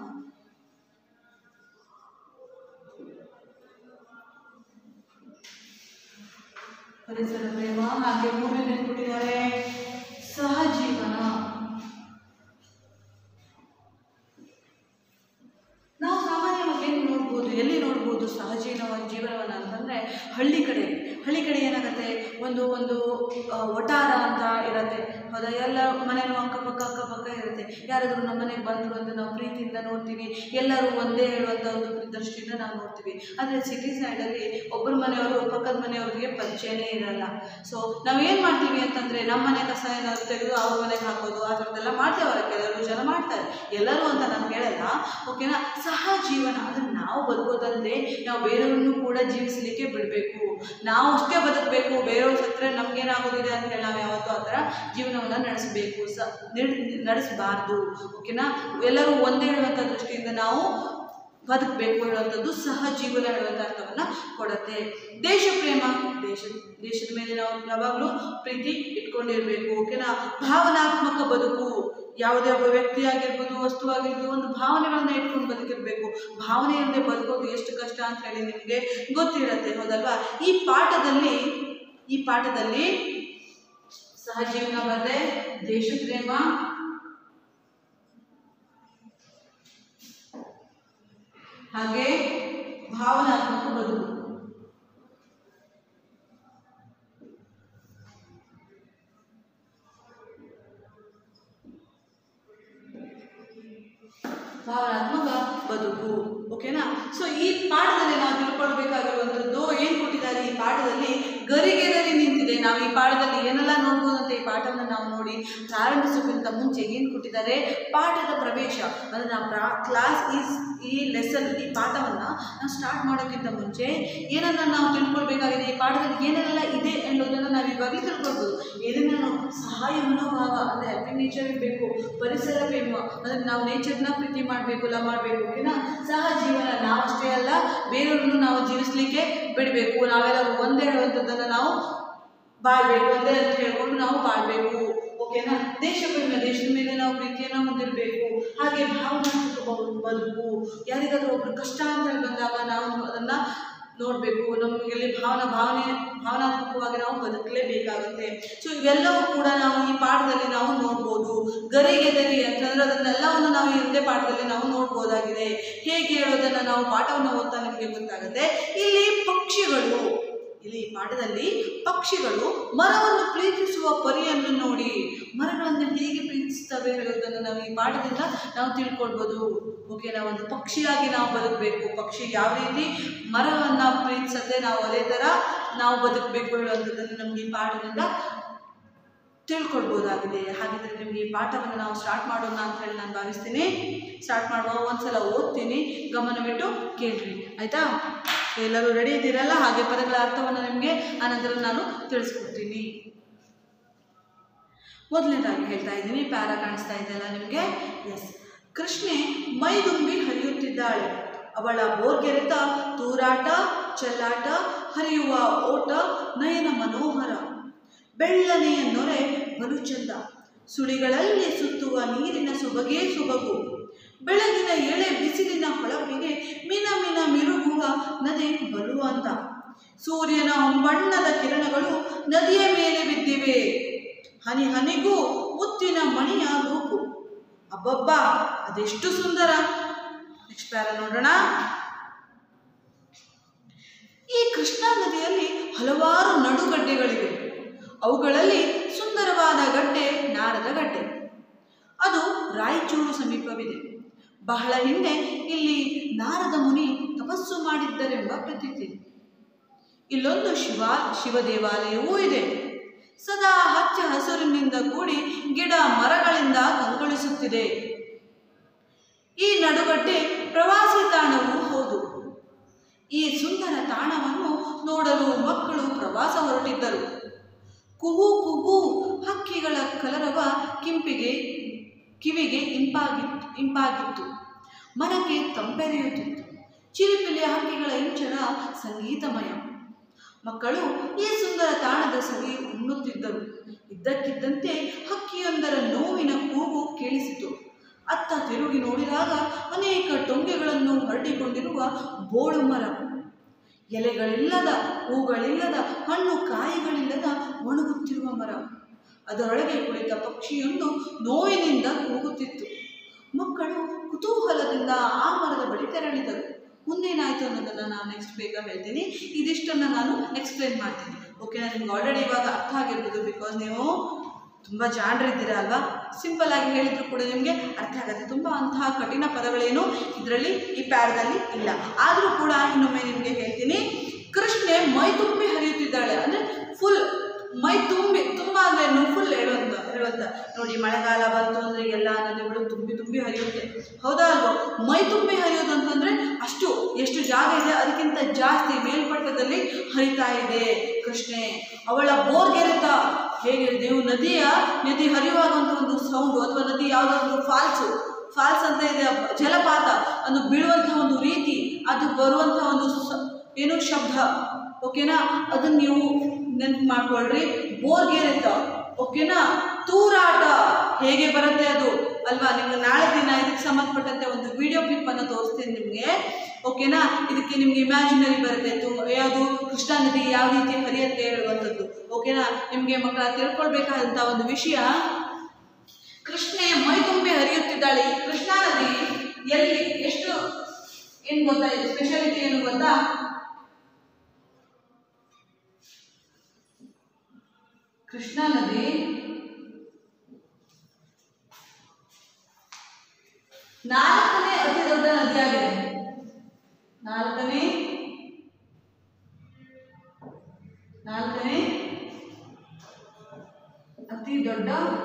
S1: ಪರಿಸರ ಪ್ರೇಮ ಹಾಗೆ ಮೂರನೇ ಕೊಟ್ಟಿದ್ದಾರೆ ಸಹಜೀವನ ನಾವು ಸಾಮಾನ್ಯವಾಗಿ ಏನು ನೋಡ್ಬೋದು ಎಲ್ಲಿ ನೋಡ್ಬೋದು ಸಹಜೀವನ ಜೀವನವನ್ನು ಅಂತಂದರೆ ಹಳ್ಳಿ ಕಡೆ ಹಳ್ಳಿ ಕಡೆ ಏನಾಗುತ್ತೆ ಒಂದು ಒಂದು ಆ, ವಟಾರ ಅಂತ ಇರುತ್ತೆ ಹೌದಾ ಎಲ್ಲ ಮನೇನು ಅಕ್ಕಪಕ್ಕ ಅಕ್ಕಪಕ್ಕ ಇರುತ್ತೆ ಯಾರಾದರೂ ನಮ್ಮ ಮನೆಗೆ ಬಂದರು ಅಂತ ನಾವು ಪ್ರೀತಿಯಿಂದ ನೋಡ್ತೀವಿ ಎಲ್ಲರೂ ಒಂದೇ ಹೇಳುವಂಥ ಒಂದು ದೃಷ್ಟಿಯಿಂದ ನಾವು ನೋಡ್ತೀವಿ ಆದರೆ ಸಿಟಿ ಸೈಡಲ್ಲಿ ಒಬ್ಬರ ಮನೆಯವರು ಪಕ್ಕದ ಮನೆಯವ್ರಿಗೆ ಪರಿಚಯನೇ ಇರಲ್ಲ ಸೊ ನಾವೇನು ಮಾಡ್ತೀವಿ ಅಂತಂದರೆ ನಮ್ಮ ಮನೆ ಕಸ ಏನಾದ್ರು ತೆಗೆದು ಅವ್ರ ಮನೆಗೆ ಹಾಕೋದು ಆ ಥರದ್ದೆಲ್ಲ ಮಾಡ್ತೇವಲ್ಲ ಕೆಲವರು ಜನ ಮಾಡ್ತಾರೆ ಎಲ್ಲರೂ ಅಂತ ನಾನು ಹೇಳಲ್ಲ ಓಕೆನಾ ಸಹ ಜೀವನ ಅದನ್ನು ನಾವು ಬದುಕೋದಲ್ಲದೆ ನಾವು ಬೇರೆಯವ್ರನ್ನೂ ಕೂಡ ಜೀವಿಸಲಿಕ್ಕೆ ಬಿಡಬೇಕು ನಾವು ಅಷ್ಟೇ ಬದುಕಬೇಕು ಬೇರೆಯವ್ರು ಸತ್ತರೆ ನಮಗೇನಾಗೋದಿದೆ ಅಂತ ಹೇಳಿ ನಾವು ಯಾವತ್ತೂ ಆ ಥರ ಜೀವನವನ್ನು ನಡೆಸಬೇಕು ಸ ನಡೆಸಬಾರ್ದು ಓಕೆನಾ ಎಲ್ಲರೂ ಒಂದೇ ಹೇಳುವಂಥ ದೃಷ್ಟಿಯಿಂದ ನಾವು ಬದುಕಬೇಕು ಹೇಳುವಂಥದ್ದು ಸಹ ಜೀವನ ಹೇಳುವಂಥ ಅರ್ಥವನ್ನು ಕೊಡುತ್ತೆ ದೇಶ ಪ್ರೇಮ ದೇಶ ದೇಶದ ಮೇಲೆ ನಾವು ಯಾವಾಗಲೂ ಪ್ರೀತಿ ಇಟ್ಕೊಂಡಿರಬೇಕು ಓಕೆನಾ ಭಾವನಾತ್ಮಕ ಬದುಕು ಯಾವುದೇ ಒಬ್ಬ ವ್ಯಕ್ತಿ ಆಗಿರ್ಬೋದು ವಸ್ತು ಆಗಿರ್ಬೋದು ಒಂದು ಭಾವನೆಗಳನ್ನ ಇಟ್ಕೊಂಡು ಬದುಕಿರಬೇಕು ಭಾವನೆಯಲ್ಲದೆ ಬದುಕೋದು ಎಷ್ಟು ಕಷ್ಟ ಅಂತ ಹೇಳಿ ನಿಮಗೆ ಗೊತ್ತಿರತ್ತೆ ಹೌದಲ್ವಾ ಈ ಪಾಠದಲ್ಲಿ ಈ ಪಾಠದಲ್ಲಿ ಸಹಜೀವನ ಬಂದೆ ದೇಶ ಪ್ರೇಮ ಹಾಗೆ ಭಾವನಾತ್ಮಕ ಬದುಕು ಭಾವನಾತ್ಮಕ ಬದುಕು ಓಕೆನಾ ಸೊ ಈ ಪಾಠದಲ್ಲಿ ನಾವು ತಿಳ್ಕೊಳ್ಬೇಕಾಗಿರುವಂಥದ್ದು ಏನು ಕೊಟ್ಟಿದ್ದಾರೆ ಈ ಪಾಠದಲ್ಲಿ ಗರಿಗೆದರಿ ನಿಂತಿದೆ ನಾವು ಈ ಪಾಠದಲ್ಲಿ ಏನೆಲ್ಲ ನೋಡ್ಬೋದು ಅಂತ ಈ ಪಾಠವನ್ನು ನಾವು ನೋಡಿ ಪ್ರಾರಂಭಿಸೋಕ್ಕಿಂತ ಮುಂಚೆ ಏನು ಕೊಟ್ಟಿದ್ದಾರೆ ಪಾಠದ ಪ್ರವೇಶ ಅಂದರೆ ನಾವು ಪ್ರಾ ಕ್ಲಾಸ್ ಈಸ್ ಈ ಲೆಸನ್ ಈ ಪಾಠವನ್ನು ನಾವು ಸ್ಟಾರ್ಟ್ ಮಾಡೋಕ್ಕಿಂತ ಮುಂಚೆ ಏನನ್ನು ನಾವು ತಿಳ್ಕೊಳ್ಬೇಕಾಗಿದೆ ಈ ಪಾಠದಲ್ಲಿ ಏನೆಲ್ಲ ಇದೆ ಅನ್ನೋದನ್ನು ನಾವು ಇವಾಗಲೇ ತಿಳ್ಕೊಳ್ಬೋದು ಏನೇನು ನಾವು ಸಹಾಯ ಮನೋಭಾವ ಅಂದರೆ ಹೆಲ್ಪಿಂಗ್ ನೇಚರ್ ಇರಬೇಕು ಪರಿಸರ ಬೇಕು ಅಂದರೆ ನಾವು ನೇಚರ್ನ ಪ್ರೀತಿ ಮಾಡಬೇಕು ಲವ್ ಮಾಡಬೇಕು ಓಕೆನಾ ಸಹ ಜೀವನ ನಾವಷ್ಟೇ ಅಲ್ಲ ಬೇರೆಯವ್ರನ್ನು ನಾವು ಜೀವಿಸಲಿಕ್ಕೆ ಬಿಡಬೇಕು ನಾವೆಲ್ಲರೂ ಒಂದೇ ಹೇಳುವಂಥದ್ದನ್ನು ನಾವು ಬಾಳ್ಬೇಕು ಒಂದೇ ಅಂತ ಹೇಳ್ಕೊಂಡು ನಾವು ಬಾಳ್ಬೇಕು ಓಕೆನಾ ದೇಶ ಪ್ರೇಮ ದೇಶದ ಮೇಲೆ ನಾವು ಪ್ರೀತಿಯನ್ನು ಹೊಂದಿರಬೇಕು ಹಾಗೆ ಭಾವನಾತ್ಮಕ ಬ- ಬದುಕು ಯಾರಿಗಾದ್ರೂ ಒಬ್ರು ಕಷ್ಟ ಅಂತ ಹೇಳಿ ಬಂದಾಗ ನಾವು ಅದನ್ನು ನೋಡಬೇಕು ನಮಗೆಲ್ಲಿ ಭಾವನ ಭಾವನೆ ಭಾವನಾತ್ಮಕವಾಗಿ ನಾವು ಬದುಕಲೇಬೇಕಾಗುತ್ತೆ ಸೊ ಇವೆಲ್ಲವೂ ಕೂಡ ನಾವು ಈ ಪಾಠದಲ್ಲಿ ನಾವು ನೋಡ್ಬೋದು ಗರಿಗೆ ದರಿ ಅಂತಂದ್ರೆ ಅದನ್ನೆಲ್ಲವನ್ನು ನಾವು ಈ ಹಿಂದೆ ಪಾಠದಲ್ಲಿ ನಾವು ನೋಡ್ಬೋದಾಗಿದೆ ಹೇಗೆ ಹೇಳೋದನ್ನು ನಾವು ಪಾಠವನ್ನು ಓದ್ತಾ ನಿಮಗೆ ಗೊತ್ತಾಗುತ್ತೆ ಇಲ್ಲಿ ಪಕ್ಷಿಗಳು ಇಲ್ಲಿ ಈ ಪಾಠದಲ್ಲಿ ಪಕ್ಷಿಗಳು ಮರವನ್ನು ಪ್ರೀತಿಸುವ ಪರಿಯನ್ನು ನೋಡಿ ಮರಗಳನ್ನು ಹೇಗೆ ಪ್ರೀತಿಸ್ತವೆ ಹೇಳುವುದನ್ನು ನಾವು ಈ ಪಾಠದಿಂದ ನಾವು ತಿಳ್ಕೊಳ್ಬೋದು ಓಕೆ ನಾವು ಒಂದು ಪಕ್ಷಿಯಾಗಿ ನಾವು ಬದುಕಬೇಕು ಪಕ್ಷಿ ಯಾವ ರೀತಿ ಮರವನ್ನು ಪ್ರೀತಿಸತ್ತೆ ನಾವು ಅದೇ ಥರ ನಾವು ಬದುಕಬೇಕು ಹೇಳುವಂಥದ್ದನ್ನು ನಮಗೆ ಈ ಪಾಠದಿಂದ ತಿಳ್ಕೊಳ್ಬೋದಾಗಿದೆ ಹಾಗಿದ್ರೆ ನಿಮಗೆ ಈ ಪಾಠವನ್ನು ನಾವು ಸ್ಟಾರ್ಟ್ ಮಾಡೋಣ ಅಂತ ಹೇಳಿ ನಾನು ಭಾವಿಸ್ತೀನಿ ಸ್ಟಾರ್ಟ್ ಮಾಡುವ ಒಂದ್ಸಲ ಓದ್ತೀನಿ ಗಮನವಿಟ್ಟು ಕೇಳ್ರಿ ಆಯಿತಾ ಎಲ್ಲರೂ ರೆಡಿ ಇದ್ದೀರಲ್ಲ ಹಾಗೆ ಪದಗಳ ಅರ್ಥವನ್ನು ನಿಮಗೆ ಆನಂತರ ನಾನು ತಿಳಿಸ್ಕೊಡ್ತೀನಿ ಮೊದಲನೇದಾಗಿ ಹೇಳ್ತಾ ಇದ್ದೀನಿ ಪ್ಯಾರ ಕಾಣಿಸ್ತಾ ಇದೆಯಲ್ಲ ನಿಮಗೆ ಎಸ್ ಕೃಷ್ಣೆ ಮೈದುಂಬಿ ಹರಿಯುತ್ತಿದ್ದಾಳೆ ಅವಳ ಬೋರ್ಗೆರೆತ ತೂರಾಟ ಚೆಲ್ಲಾಟ ಹರಿಯುವ ಓಟ ನಯನ ಮನೋಹರ ಬೆಳ್ಳನೆಯ ನೊರೆ ಬಲು ಚಂದ ಸುಳಿಗಳಲ್ಲಿ ಸುತ್ತುವ ನೀರಿನ ಸೊಬಗೇ ಸೊಬಗು ಬೆಳಗಿನ ಎಳೆ ಬಿಸಿಲಿನ ಹೊಳಪಿಗೆ ಮಿನ ಮಿನ ಮಿರುಗುವ ನದಿ ಬಲು ಅಂದ ಸೂರ್ಯನ ಹೊಂಬಣ್ಣದ ಕಿರಣಗಳು ನದಿಯ ಮೇಲೆ ಬಿದ್ದಿವೆ ಹನಿ ಹನಿಗೂ ಮುತ್ತಿನ ಮಣಿಯ ರೂಪು ಅಬ್ಬಬ್ಬ ಅದೆಷ್ಟು ಸುಂದರ ನೆಕ್ಸ್ಟ್ ಪ್ಯಾರ ನೋಡೋಣ ಈ ಕೃಷ್ಣಾ ನದಿಯಲ್ಲಿ ಹಲವಾರು ನಡುಗಡ್ಡೆಗಳಿವೆ ಅವುಗಳಲ್ಲಿ ಸುಂದರವಾದ ಗಡ್ಡೆ ನಾರದ ಗಡ್ಡೆ ಅದು ರಾಯಚೂರು ಸಮೀಪವಿದೆ ಬಹಳ ಹಿಂದೆ ಇಲ್ಲಿ ನಾರದ ಮುನಿ ತಪಸ್ಸು ಮಾಡಿದ್ದರೆಂಬ ಪ್ರತೀತಿ ಇಲ್ಲೊಂದು ಶಿವ ಶಿವ ದೇವಾಲಯವೂ ಇದೆ ಸದಾ ಹಚ್ಚ ಹಸುರಿನಿಂದ ಕೂಡಿ ಗಿಡ ಮರಗಳಿಂದ ಕಂಗೊಳಿಸುತ್ತಿದೆ ಈ ನಡುಗಡ್ಡೆ ಪ್ರವಾಸಿ ತಾಣವೂ ಹೌದು ಈ ಸುಂದರ ತಾಣವನ್ನು ನೋಡಲು ಮಕ್ಕಳು ಪ್ರವಾಸ ಹೊರಟಿದ್ದರು ಕುಹು ಕುಹು ಹಕ್ಕಿಗಳ ಕಲರವ ಕಿಂಪಿಗೆ ಕಿವಿಗೆ ಇಂಪಾಗಿತ್ತು ಇಂಪಾಗಿತ್ತು ಮನಕ್ಕೆ ತಂಪೆರೆಯುತ್ತಿತ್ತು ಚಿಲಿಪಿಲಿಯ ಹಕ್ಕಿಗಳ ಇಂಚನ ಸಂಗೀತಮಯ ಮಕ್ಕಳು ಈ ಸುಂದರ ತಾಣದ ಸವಿ ಉಣ್ಣುತ್ತಿದ್ದರು ಇದ್ದಕ್ಕಿದ್ದಂತೆ ಹಕ್ಕಿಯೊಂದರ ನೋವಿನ ಕೂಗು ಕೇಳಿಸಿತು ಅತ್ತ ತಿರುಗಿ ನೋಡಿದಾಗ ಅನೇಕ ಟೊಂಗೆಗಳನ್ನು ಹರಡಿಕೊಂಡಿರುವ ಬೋಳು ಮರ ಎಲೆಗಳಿಲ್ಲದ ಹೂಗಳಿಲ್ಲದ ಹಣ್ಣು ಕಾಯಿಗಳಿಲ್ಲದ ಒಣಗುತ್ತಿರುವ ಮರ ಅದರೊಳಗೆ ಕುಳಿತ ಪಕ್ಷಿಯೊಂದು ನೋವಿನಿಂದ ಕೂಗುತ್ತಿತ್ತು ಮಕ್ಕಳು ಕುತೂಹಲದಿಂದ ಆ ಮರದ ಬಳಿ ತೆರಳಿದರು ಮುಂದೇನಾಯಿತು ಅನ್ನೋದನ್ನು ನಾನು ನೆಕ್ಸ್ಟ್ ಬೇಗ ಹೇಳ್ತೀನಿ ಇದಿಷ್ಟನ್ನು ನಾನು ಎಕ್ಸ್ಪ್ಲೇನ್ ಮಾಡ್ತೀನಿ ಓಕೆನಾ ನಿಮ್ಗೆ ಆಲ್ರೆಡಿ ಇವಾಗ ಅರ್ಥ ಆಗಿರ್ಬೋದು ಬಿಕಾಸ್ ನೀವು ತುಂಬ ಜಾಣರಿದ್ದೀರಾ ಅಲ್ವಾ ಸಿಂಪಲ್ ಆಗಿ ಹೇಳಿದ್ರು ಕೂಡ ನಿಮಗೆ ಅರ್ಥ ಆಗುತ್ತೆ ತುಂಬ ಅಂತಹ ಕಠಿಣ ಪದಗಳೇನು ಇದರಲ್ಲಿ ಈ ಪ್ಯಾರದಲ್ಲಿ ಇಲ್ಲ ಆದರೂ ಕೂಡ ಇನ್ನೊಮ್ಮೆ ನಿಮಗೆ ಹೇಳ್ತೀನಿ ಕೃಷ್ಣೆ ಮೈ ತುಂಬಿ ಹರಿಯುತ್ತಿದ್ದಾಳೆ ಅಂದರೆ ಫುಲ್ ಮೈ ತುಂಬಿ ತುಂಬ ಅಂದರೆ ಫುಲ್ ಹೇಳುವಂತ ಹೇಳುವಂತ ನೋಡಿ ಮಳೆಗಾಲ ಬಂತು ಅಂದರೆ ಎಲ್ಲ ನದಿಗಳು ತುಂಬಿ ತುಂಬಿ ಹರಿಯುತ್ತೆ ಹೌದಾ ಅಲ್ವಾ ಮೈ ತುಂಬಿ ಹರಿಯೋದು ಅಂತಂದರೆ ಅಷ್ಟು ಎಷ್ಟು ಜಾಗ ಇದೆ ಅದಕ್ಕಿಂತ ಜಾಸ್ತಿ ಮೇಲ್ಪಟ್ಟದಲ್ಲಿ ಹರಿತಾ ಇದೆ ಕೃಷ್ಣೆ ಅವಳ ಬೋರ್ಗೆರೆತ ಹೇಗೆ ನೀವು ನದಿಯ ನದಿ ಹರಿಯುವಾಗಂತ ಒಂದು ಸೌಂಡು ಅಥವಾ ನದಿ ಯಾವುದಾದ್ರೂ ಫಾಲ್ಸು ಫಾಲ್ಸ್ ಅಂತ ಇದೆ ಅಪ್ಪ, ಜಲಪಾತ ಅದು ಬೀಳುವಂತಹ ಒಂದು ರೀತಿ ಅದು ಬರುವಂತಹ ಒಂದು ಸ- ಏನು ಶಬ್ದ ಓಕೆನಾ ಅದನ್ನ ನೀವು ನೆನ್ಪು ಮಾಡ್ಕೊಳ್ರಿ ಬೋರ್ಗೆರೆತ ಓಕೆನಾ ತೂರಾಟ ಹೇಗೆ ಬರುತ್ತೆ ಅದು ಅಲ್ವಾ ನಿಮ್ಗೆ ನಾಳೆ ದಿನ ಇದಕ್ಕೆ ಸಂಬಂಧಪಟ್ಟಂತೆ ಒಂದು ವಿಡಿಯೋ ಕ್ಲಿಪ್ ಅನ್ನು ತೋರಿಸ್ತೀನಿ ನಿಮಗೆ ಓಕೆನಾ ಇದಕ್ಕೆ ನಿಮ್ಗೆ ಇಮ್ಯಾಜಿನರಿ ಬರುತ್ತೆ ತು ಯಾವುದು ಕೃಷ್ಣಾ ನದಿ ಯಾವ ರೀತಿ ಹರಿಯುತ್ತೆ ಹೇಳುವಂಥದ್ದು ಓಕೆನಾ ನಿಮಗೆ ಮಕ್ಕಳ ತಿಳ್ಕೊಳ್ಬೇಕಾದಂಥ ಒಂದು ವಿಷಯ ಕೃಷ್ಣೆ ಮೈ ತುಂಬಿ ಹರಿಯುತ್ತಿದ್ದಾಳೆ ಈ ಕೃಷ್ಣಾ ನದಿ ಎಲ್ಲಿ ಎಷ್ಟು ಏನು ಗೊತ್ತಾ ಇದು ಸ್ಪೆಷಾಲಿಟಿ ಏನು ಗೊತ್ತಾ ಕೃಷ್ಣಾ ನದಿ ನಾಲ್ಕನೇ ಅತಿ ದೊಡ್ಡ ನದಿಯಾಗಿದೆ ನಾಲ್ಕನೇ ನಾಲ್ಕನೇ ಅತಿ ದೊಡ್ಡ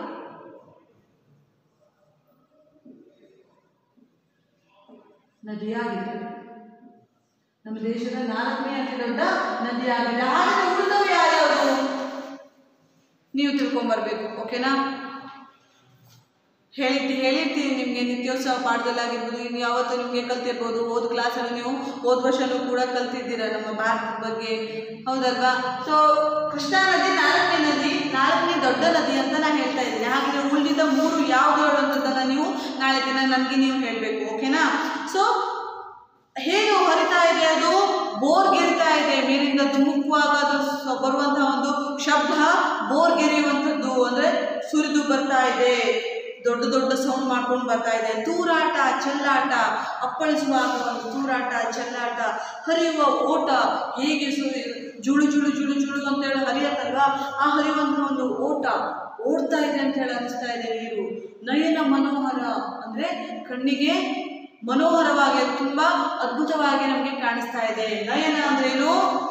S1: ನದಿಯಾಗಿದೆ ನಮ್ಮ ದೇಶದ ನಾಲ್ಕನೇ ಅತಿ ದೊಡ್ಡ ನದಿಯಾಗಿದೆ ಹಾಗಾದ್ರೆ ಉಳಿದವು ಯಾವ್ಯಾವುದು ನೀವು ತಿಳ್ಕೊಂಬರ್ಬೇಕು ಓಕೆನಾ ಹೇಳಿರ್ತಿ ಹೇಳಿರ್ತೀನಿ ನಿಮಗೆ ನಿತ್ಯೋತ್ಸವ ಪಾಠದಲ್ಲಾಗಿರ್ಬೋದು ಇನ್ನು ಯಾವತ್ತೂ ನಿಮಗೆ ಕಲ್ತಿರ್ಬೋದು ಓದ್ ಕ್ಲಾಸಲ್ಲಿ ನೀವು ಹೋದ ವರ್ಷನೂ ಕೂಡ ಕಲ್ತಿದ್ದೀರ ನಮ್ಮ ಭಾರತದ ಬಗ್ಗೆ ಹೌದಲ್ವಾ ಸೊ ಕೃಷ್ಣಾ ನದಿ ನಾಲ್ಕನೇ ನದಿ ನಾಲ್ಕನೇ ದೊಡ್ಡ ನದಿ ಅಂತ ನಾನು ಹೇಳ್ತಾ ಇದ್ದೀನಿ ಹಾಗಿದ್ರೆ ಉಳಿದಿದ್ದ ಮೂರು ಯಾವುದು ಅನ್ನೋದನ್ನ ನೀವು ನಾಳೆ ದಿನ ನನಗೆ ನೀವು ಹೇಳಬೇಕು ಓಕೆನಾ ಸೊ ಹೇಗೆ ಹರಿತಾ ಇದೆ ಅದು ಬೋರ್ಗೆರಿತಾ ಇದೆ ಮೇಲಿಂದ ಧುಮುಕುವಾಗ ಅದು ಸ- ಬರುವಂತಹ ಒಂದು ಶಬ್ದ ಬೋರ್ಗೆರೆಯುವಂಥದ್ದು ಅಂದ್ರೆ ಸುರಿದು ಬರ್ತಾ ಇದೆ ದೊಡ್ಡ ದೊಡ್ಡ ಸೌಂಡ್ ಮಾಡ್ಕೊಂಡು ಬರ್ತಾ ಇದೆ ತೂರಾಟ ಚೆಲ್ಲಾಟ ಅಪ್ಪಳಿಸುವಾಗ ಒಂದು ತೂರಾಟ ಚೆಲ್ಲಾಟ ಹರಿಯುವ ಓಟ ಹೇಗೆ ಸುರಿ ಜುಳು ಜುಳು ಜುಳು ಜುಳು ಅಂತ ಹೇಳಿ ಹರಿಯತ್ತಲ್ವಾ ಆ ಹರಿಯುವಂತಹ ಒಂದು ಓಟ ಓಡ್ತಾ ಇದೆ ಅಂತ ಹೇಳಿ ಅನಿಸ್ತಾ ಇದೆ ನೀರು ನಯನ ಮನೋಹರ ಅಂದ್ರೆ ಕಣ್ಣಿಗೆ ಮನೋಹರವಾಗಿ ತುಂಬಾ ಅದ್ಭುತವಾಗಿ ನಮಗೆ ಕಾಣಿಸ್ತಾ ಇದೆ ನಯನ ಅಂದ್ರೇನು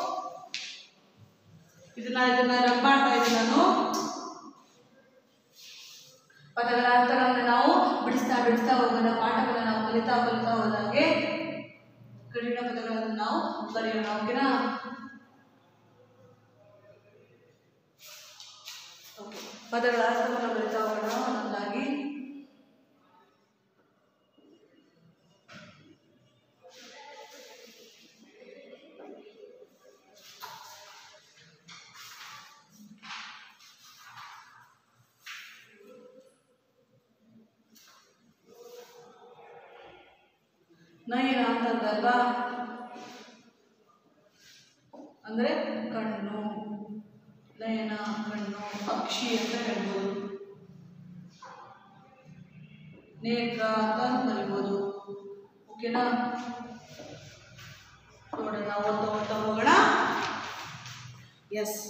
S1: ಇದನ್ನ ಇದನ್ನ ರಂಪಾಡ್ತಾ ಇದ್ದೀನಿ ನಾನು ಪದಗಳ ಅರ್ಥಗಳನ್ನ ನಾವು ಬಿಡಿಸ್ತಾ ಬಿಡಿಸ್ತಾ ಹೋಗೋಣ ಪಾಠಗಳನ್ನ ನಾವು ಕಲಿತಾ ಕಲಿತಾ ಹೋದಾಗೆ ಕಠಿಣ ಪದಗಳನ್ನು ನಾವು ಬರೆಯೋಣ ಓಕೆನಾ ಓಕೆ ಪದಗಳ ಅರ್ಥವನ್ನು ಬರಿತಾ ಹೋಗೋಣ ಒಂದೊಂದಾಗಿ ನಯನ ಅಂತಂದಲ್ವಾ ಅಂದ್ರೆ ಕಣ್ಣು ನಯನ ಕಣ್ಣು ಅಕ್ಷಿ ಅಂತ ಹೇಳ್ಬೋದು ನೇತ್ರ ಅಂತ ಬರಿಬೋದು ಓಕೆನಾ ನೋಡೋಣ ಓದ್ತಾ ಓದ್ತಾ ಹೋಗೋಣ ಎಸ್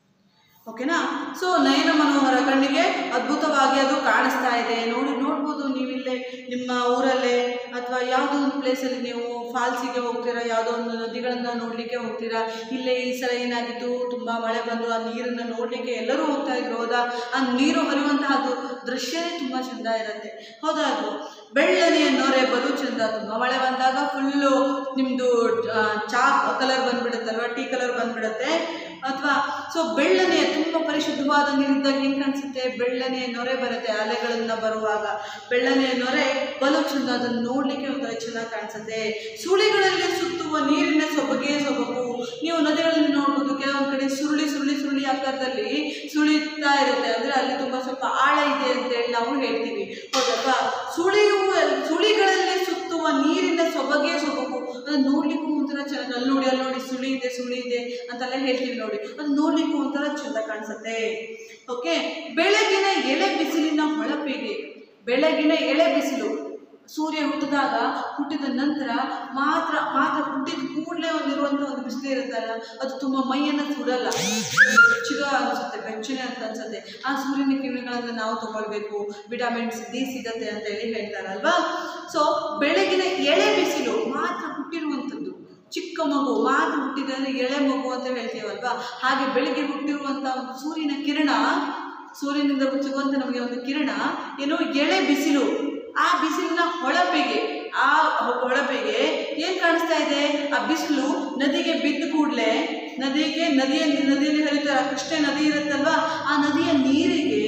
S1: ಓಕೆನಾ ಸೊ ನಯನ ಮನೋಹರ ಕಣ್ಣಿಗೆ ಅದ್ಭುತವಾಗಿ ಅದು ಕಾಣಿಸ್ತಾ ಇದೆ ನೋಡಿ ನೋಡ್ಬೋದು ನೀವಿಲ್ಲೇ ನಿಮ್ಮ ಊರಲ್ಲೇ ಅಥವಾ ಯಾವುದೋ ಒಂದು ಪ್ಲೇಸಲ್ಲಿ ನೀವು ಫಾಲ್ಸಿಗೆ ಹೋಗ್ತೀರಾ ಯಾವುದೋ ಒಂದು ನದಿಗಳನ್ನು ನೋಡಲಿಕ್ಕೆ ಹೋಗ್ತೀರಾ ಇಲ್ಲೇ ಈ ಸಲ ಏನಾಗಿತ್ತು ತುಂಬ ಮಳೆ ಬಂದು ಆ ನೀರನ್ನು ನೋಡಲಿಕ್ಕೆ ಎಲ್ಲರೂ ಹೋಗ್ತಾ ಇದ್ರು ಹೌದಾ ಆ ನೀರು ಹರಿಯುವಂತಹ ಅದು ದೃಶ್ಯನೇ ತುಂಬ ಚೆಂದ ಇರುತ್ತೆ ಹೌದಾ ಅದು ಬೆಳ್ಳನೆಯ ನೊರೆ ಬಲು ಚೆಂದ ತುಂಬ ಮಳೆ ಬಂದಾಗ ಫುಲ್ಲು ನಿಮ್ಮದು ಚಾ ಕಲರ್ ಬಂದ್ಬಿಡುತ್ತಲ್ವ ಟೀ ಕಲರ್ ಬಂದ್ಬಿಡುತ್ತೆ ಅಥವಾ ಸೊ ಬೆಳ್ಳನೆಯ ತುಂಬ ಪರಿಶುದ್ಧವಾದ ನೀರಿದ್ದಾಗ ಹೆಂಗೆ ಕಾಣಿಸುತ್ತೆ ಬೆಳ್ಳನೆಯ ನೊರೆ ಬರುತ್ತೆ ಅಲೆಗಳಿಂದ ಬರುವಾಗ ಬೆಳ್ಳನೆಯ ನೊರೆ ಬಲು ಚೆಂದ ಅದನ್ನು ನೋಡಲಿಕ್ಕೆ ಒಂಥರ ಚೆನ್ನಾಗಿ ಕಾಣಿಸುತ್ತೆ ಸುಳಿಗಳಲ್ಲಿ ಸುತ್ತುವ ನೀರಿನ ಸೊಬಗೆ ಸೊಬಗು ನೀವು ನದಿಗಳಲ್ಲಿ ನೋಡ್ಬೋದು ಕೆಲವೊಂದು ಕಡೆ ಸುರುಳಿ ಸುರುಳಿ ಸುರುಳಿ ಆಕಾರದಲ್ಲಿ ಸುಳಿತಾ ಇರುತ್ತೆ ಅಂದರೆ ಅಲ್ಲಿ ತುಂಬ ಸ್ವಲ್ಪ ಆಳ ಇದೆ ಅಂತೇಳಿ ನಾವು ಹೇಳ್ತೀವಿ ಹೌದಲ್ವಾ ಸುಳಿಯುವ ಸುಳಿಗಳಲ್ಲಿ ಸುತ್ತುವ ನೀರಿನ ಸೊಬಗೆ ಸೊಬಗು ಅದನ್ನು ನೋಡ್ಲಿಕ್ಕೂ ಒಂಥರ ಚೆನ್ನಾಗಿ ಅಲ್ಲಿ ನೋಡಿ ಅಲ್ಲಿ ನೋಡಿ ಸುಳಿ ಇದೆ ಸುಳಿ ಇದೆ ಅಂತೆಲ್ಲ ಹೇಳ್ತೀವಿ ನೋಡಿ ಅದು ನೋಡ್ಲಿಕ್ಕೂ ಒಂಥರ ಚಂದ ಕಾಣಿಸುತ್ತೆ ಓಕೆ ಬೆಳಗಿನ ಎಳೆ ಬಿಸಿಲಿನ ಹೊಳಪಿಗೆ ಬೆಳಗಿನ ಎಳೆ ಬಿಸಿಲು ಸೂರ್ಯ ಹುಟ್ಟಿದಾಗ ಹುಟ್ಟಿದ ನಂತರ ಮಾತ್ರ ಮಾತ್ರ ಹುಟ್ಟಿದ ಕೂಡಲೇ ಒಂದಿರುವಂಥ ಒಂದು ಬಿಸಿಲು ಇರುತ್ತಲ್ಲ ಅದು ತುಂಬ ಮೈಯನ್ನು ಸುಡಲ್ಲ ಬೆಚ್ಚಗ ಅನಿಸುತ್ತೆ ಬೆಚ್ಚನೆ ಅಂತ ಅನ್ಸುತ್ತೆ ಆ ಸೂರ್ಯನ ಕಿರಣಗಳನ್ನು ನಾವು ತಗೊಳ್ಬೇಕು ವಿಟಮಿನ್ಸ್ ಡಿ ಸಿಗತ್ತೆ ಅಂತ ಹೇಳಿ ಹೇಳ್ತಾರಲ್ವಾ ಸೊ ಬೆಳಗಿನ ಎಳೆ ಬಿಸಿಲು ಮಾತ್ರ ಹುಟ್ಟಿರುವಂಥದ್ದು ಚಿಕ್ಕ ಮಗು ಮಾತ್ರ ಹುಟ್ಟಿದ್ರೆ ಎಳೆ ಮಗು ಅಂತ ಹೇಳ್ತೀವಲ್ವಾ ಹಾಗೆ ಬೆಳಿಗ್ಗೆ ಹುಟ್ಟಿರುವಂಥ ಒಂದು ಸೂರ್ಯನ ಕಿರಣ ಸೂರ್ಯನಿಂದ ಸಿಗುವಂಥ ನಮಗೆ ಒಂದು ಕಿರಣ ಏನು ಎಳೆ ಬಿಸಿಲು ಆ ಬಿಸಿಲಿನ ಹೊಳಪಿಗೆ ಆ ಹೊಳಪಿಗೆ ಏನು ಕಾಣಿಸ್ತಾ ಇದೆ ಆ ಬಿಸಿಲು ನದಿಗೆ ಬಿದ್ದ ಕೂಡಲೇ ನದಿಗೆ ನದಿಯ ನದಿಯಲ್ಲಿ ಹರಿತಾ ಕೃಷ್ಣ ನದಿ ಇರುತ್ತಲ್ವಾ ಆ ನದಿಯ ನೀರಿಗೆ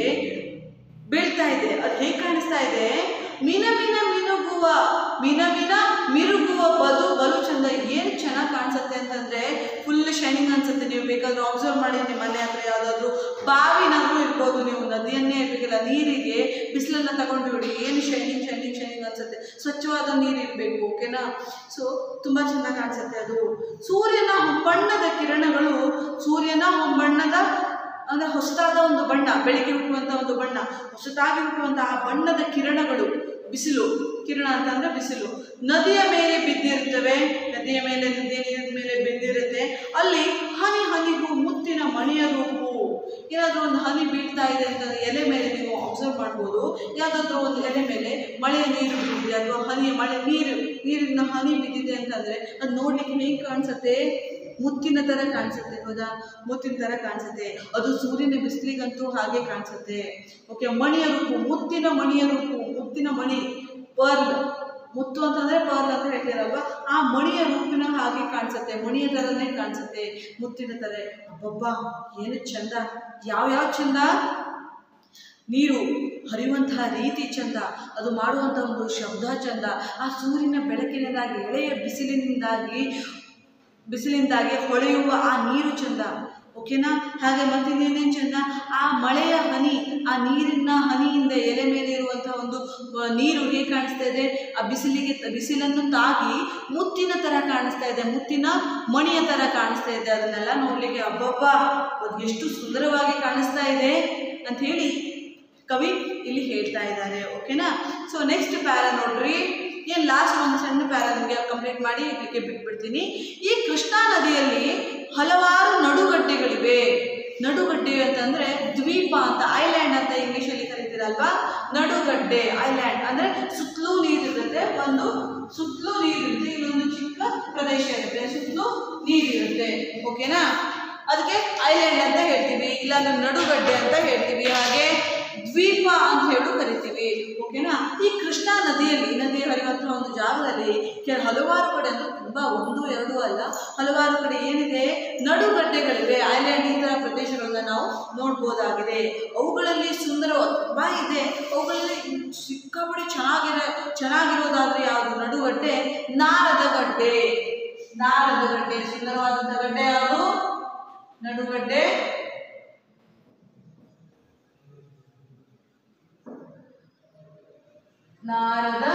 S1: ಬೀಳ್ತಾ ಇದೆ ಅದು ಹೇಗೆ ಕಾಣಿಸ್ತಾ ಇದೆ ಮಿನ ಮಿನ ಮಿನುಗುವ ಮಿನ ಮಿನ ಮಿರುಗುವ ಬದು ಬಲು ಚಂದ ಏನು ಚೆನ್ನಾಗಿ ಕಾಣಿಸುತ್ತೆ ಅಂತಂದ್ರೆ ಫುಲ್ ಶೈನಿಂಗ್ ಅನ್ಸುತ್ತೆ ನೀವು ಬೇಕಾದ್ರೆ ಅಬ್ಸರ್ವ್ ಮಾಡಿ ನಿಮ್ಮ ಮನೆ ಹತ್ರ ಯಾವುದಾದ್ರೂ ಬಾವಿನಾದ್ರೂ ಇರ್ಬೋದು ನೀವು ನದಿಯನ್ನೇ ಇರಬೇಕಿಲ್ಲ ನೀರಿಗೆ ಬಿಸಿಲನ್ನ ತಗೊಂಡು ಬಿಡಿ ಏನು ಶೈನಿಂಗ್ ಶೈನಿಂಗ್ ಶೈನಿಂಗ್ ಅನ್ಸುತ್ತೆ ಸ್ವಚ್ಛವಾದ ನೀರು ಇರಬೇಕು ಓಕೆನಾ ಸೊ ತುಂಬ ಚೆನ್ನಾಗಿ ಕಾಣಿಸುತ್ತೆ ಅದು ಸೂರ್ಯನ ಹೊಂಬಣ್ಣದ ಕಿರಣಗಳು ಸೂರ್ಯನ ಹೊಂಬಣ್ಣದ ಅಂದರೆ ಹೊಸದಾದ ಒಂದು ಬಣ್ಣ ಬೆಳಿಗ್ಗೆ ಹುಟ್ಟುವಂಥ ಒಂದು ಬಣ್ಣ ಹೊಸದಾಗಿ ಹುಟ್ಟುವಂಥ ಆ ಬಣ್ಣದ ಕಿರಣಗಳು ಬಿಸಿಲು ಕಿರಣ ಅಂತಂದ್ರೆ ಬಿಸಿಲು ನದಿಯ ಮೇಲೆ ಬಿದ್ದಿರ್ತವೆ ನದಿಯ ಮೇಲೆ ನದಿಯ ನೀರಿನ ಮೇಲೆ ಬಿದ್ದಿರುತ್ತೆ ಅಲ್ಲಿ ಹನಿ ಹನಿಗೂ ಮುತ್ತಿನ ಮಣಿಯ ರೂಪು ಏನಾದರೂ ಒಂದು ಹನಿ ಬೀಳ್ತಾ ಇದೆ ಅಂತ ಎಲೆ ಮೇಲೆ ನೀವು ಅಬ್ಸರ್ವ್ ಮಾಡ್ಬೋದು ಯಾವುದಾದ್ರೂ ಒಂದು ಎಲೆ ಮೇಲೆ ಮಳೆಯ ನೀರು ಬಿದ್ದಿದೆ ಅಥವಾ ಹನಿಯ ಮಳೆ ನೀರು ನೀರಿನ ಹನಿ ಬಿದ್ದಿದೆ ಅಂತಂದರೆ ಅದು ನೋಡ್ಲಿಕ್ಕೆ ಹೇಗೆ ಕಾಣಿಸುತ್ತೆ ಮುತ್ತಿನ ಥರ ಕಾಣಿಸುತ್ತೆ ಹೌದಾ ಮುತ್ತಿನ ಥರ ಕಾಣಿಸುತ್ತೆ ಅದು ಸೂರ್ಯನ ಬಿಸಿಲಿಗಂತೂ ಹಾಗೆ ಕಾಣಿಸುತ್ತೆ ಓಕೆ ಮಣಿಯ ರೂಪು ಮುತ್ತಿನ ಮಣಿಯ ರೂಪು ಮುತ್ತಿನ ಮಣಿ ಪರ್ಲ್ ಮುತ್ತು ಅಂತಂದ್ರೆ ಪರ್ಲ್ ಅಂತ ಹೇಳ್ತೀರಲ್ವಾ ಆ ಮಣಿಯ ರೂಪಿನ ಹಾಗೆ ಕಾಣಿಸುತ್ತೆ ಮಣಿಯ ಥರನೇ ಕಾಣಿಸುತ್ತೆ ಮುತ್ತಿನ ಥರ ಅಬ್ಬಬ್ಬಾ ಏನು ಚಂದ ಯಾವ್ಯಾವ ಚಂದ ನೀರು ಹರಿಯುವಂತಹ ರೀತಿ ಚಂದ ಅದು ಮಾಡುವಂತಹ ಒಂದು ಶಬ್ದ ಚಂದ ಆ ಸೂರ್ಯನ ಬೆಳಕಿನಿಂದಾಗಿ ಎಳೆಯ ಬಿಸಿಲಿನಿಂದಾಗಿ ಬಿಸಿಲಿಂದಾಗಿ ಹೊಳೆಯುವ ಆ ನೀರು ಚಂದ ಓಕೆನಾ ಹಾಗೆ ಮತ್ತೆ ಇನ್ನೇನೇನು ಚಂದ ಆ ಮಳೆಯ ಹನಿ ಆ ನೀರಿನ ಹನಿಯಿಂದ ಎಲೆ ಮೇಲೆ ಇರುವಂತಹ ಒಂದು ಆ, ನೀರು ಹೇಗೆ ಕಾಣಿಸ್ತಾ ಇದೆ ಆ ಬಿಸಿಲಿಗೆ ಬಿಸಿಲನ್ನು ತಾಗಿ ಮುತ್ತಿನ ಥರ ಕಾಣಿಸ್ತಾ ಇದೆ ಮುತ್ತಿನ ಮಣಿಯ ಥರ ಕಾಣಿಸ್ತಾ ಇದೆ ಅದನ್ನೆಲ್ಲ ನೋಡ್ಲಿಕ್ಕೆ ಅಬ್ಬಬ್ಬ ಅದು ಎಷ್ಟು ಸುಂದರವಾಗಿ ಕಾಣಿಸ್ತಾ ಇದೆ ಅಂತ ಹೇಳಿ ಕವಿ ಇಲ್ಲಿ ಹೇಳ್ತಾ ಇದ್ದಾರೆ ಓಕೆನಾ ಸೊ ನೆಕ್ಸ್ಟ್ ಪ್ಯಾರ ನೋಡ್ರಿ ಏನು ಲಾಸ್ಟ್ ಒಂದು ಸಣ್ಣ ಪ್ಯಾರ ನಿಮಗೆ ಕಂಪ್ಲೀಟ್ ಮಾಡಿ ಇದಕ್ಕೆ ಬಿಟ್ಬಿಡ್ತೀನಿ ಈ ಕೃಷ್ಣಾ ನದಿಯಲ್ಲಿ ಹಲವಾರು ನಡುಗಡ್ಡೆಗಳಿವೆ ನಡುಗಡ್ಡೆ ಅಂತಂದ್ರೆ ದ್ವೀಪ ಅಂತ ಐಲ್ಯಾಂಡ್ ಅಂತ ಇಂಗ್ಲಿಷಲ್ಲಿ ಕರಿತೀರಲ್ವಾ ನಡುಗಡ್ಡೆ ಐಲ್ಯಾಂಡ್ ಅಂದ್ರೆ ಸುತ್ತಲೂ ನೀರಿರುತ್ತೆ ಒಂದು ಸುತ್ತಲೂ ನೀರಿರುತ್ತೆ ಇನ್ನೊಂದು ಚಿಕ್ಕ ಪ್ರದೇಶ ಇರುತ್ತೆ ಸುತ್ತಲೂ ನೀರಿರುತ್ತೆ ಓಕೆನಾ ಅದಕ್ಕೆ ಐಲ್ಯಾಂಡ್ ಅಂತ ಹೇಳ್ತೀವಿ ಇಲ್ಲ ನಡುಗಡ್ಡೆ ಅಂತ ಹೇಳ್ತೀವಿ ಹಾಗೆ ದ್ವೀಪ ಅಂತ ಹೇಳಿ ಕರಿತೀವಿ ಓಕೆನಾ ಈ ಕೃಷ್ಣಾ ನದಿಯಲ್ಲಿ ನದಿ ಹರಿಯುವಂತಹ ಒಂದು ಜಾಗದಲ್ಲಿ ಕೆಲ ಹಲವಾರು ಕಡೆ ಅಂದ್ರೆ ತುಂಬಾ ಒಂದು ಎರಡು ಅಲ್ಲ ಹಲವಾರು ಕಡೆ ಏನಿದೆ ನಡುಗಡ್ಡೆಗಳಿವೆ ಐಲ್ಯಾಂಡ್ ಈ ಥರ ಪ್ರದೇಶಗಳನ್ನ ನಾವು ನೋಡ್ಬೋದಾಗಿದೆ ಅವುಗಳಲ್ಲಿ ಸುಂದರ ತುಂಬಾ ಇದೆ ಅವುಗಳಲ್ಲಿ ಸಿಕ್ಕಾಪಟ್ಟೆ ಚೆನ್ನಾಗಿರೋ ಚೆನ್ನಾಗಿರೋದಾದ್ರೆ ಯಾವುದು ನಡುಗಡ್ಡೆ ನಾರದ ಗಡ್ಡೆ ನಾರದ ಗಡ್ಡೆ ಸುಂದರವಾದಂತಹ ಗಡ್ಡೆ ಯಾವುದು ನಡುಗಡ್ಡೆ ನಾರದ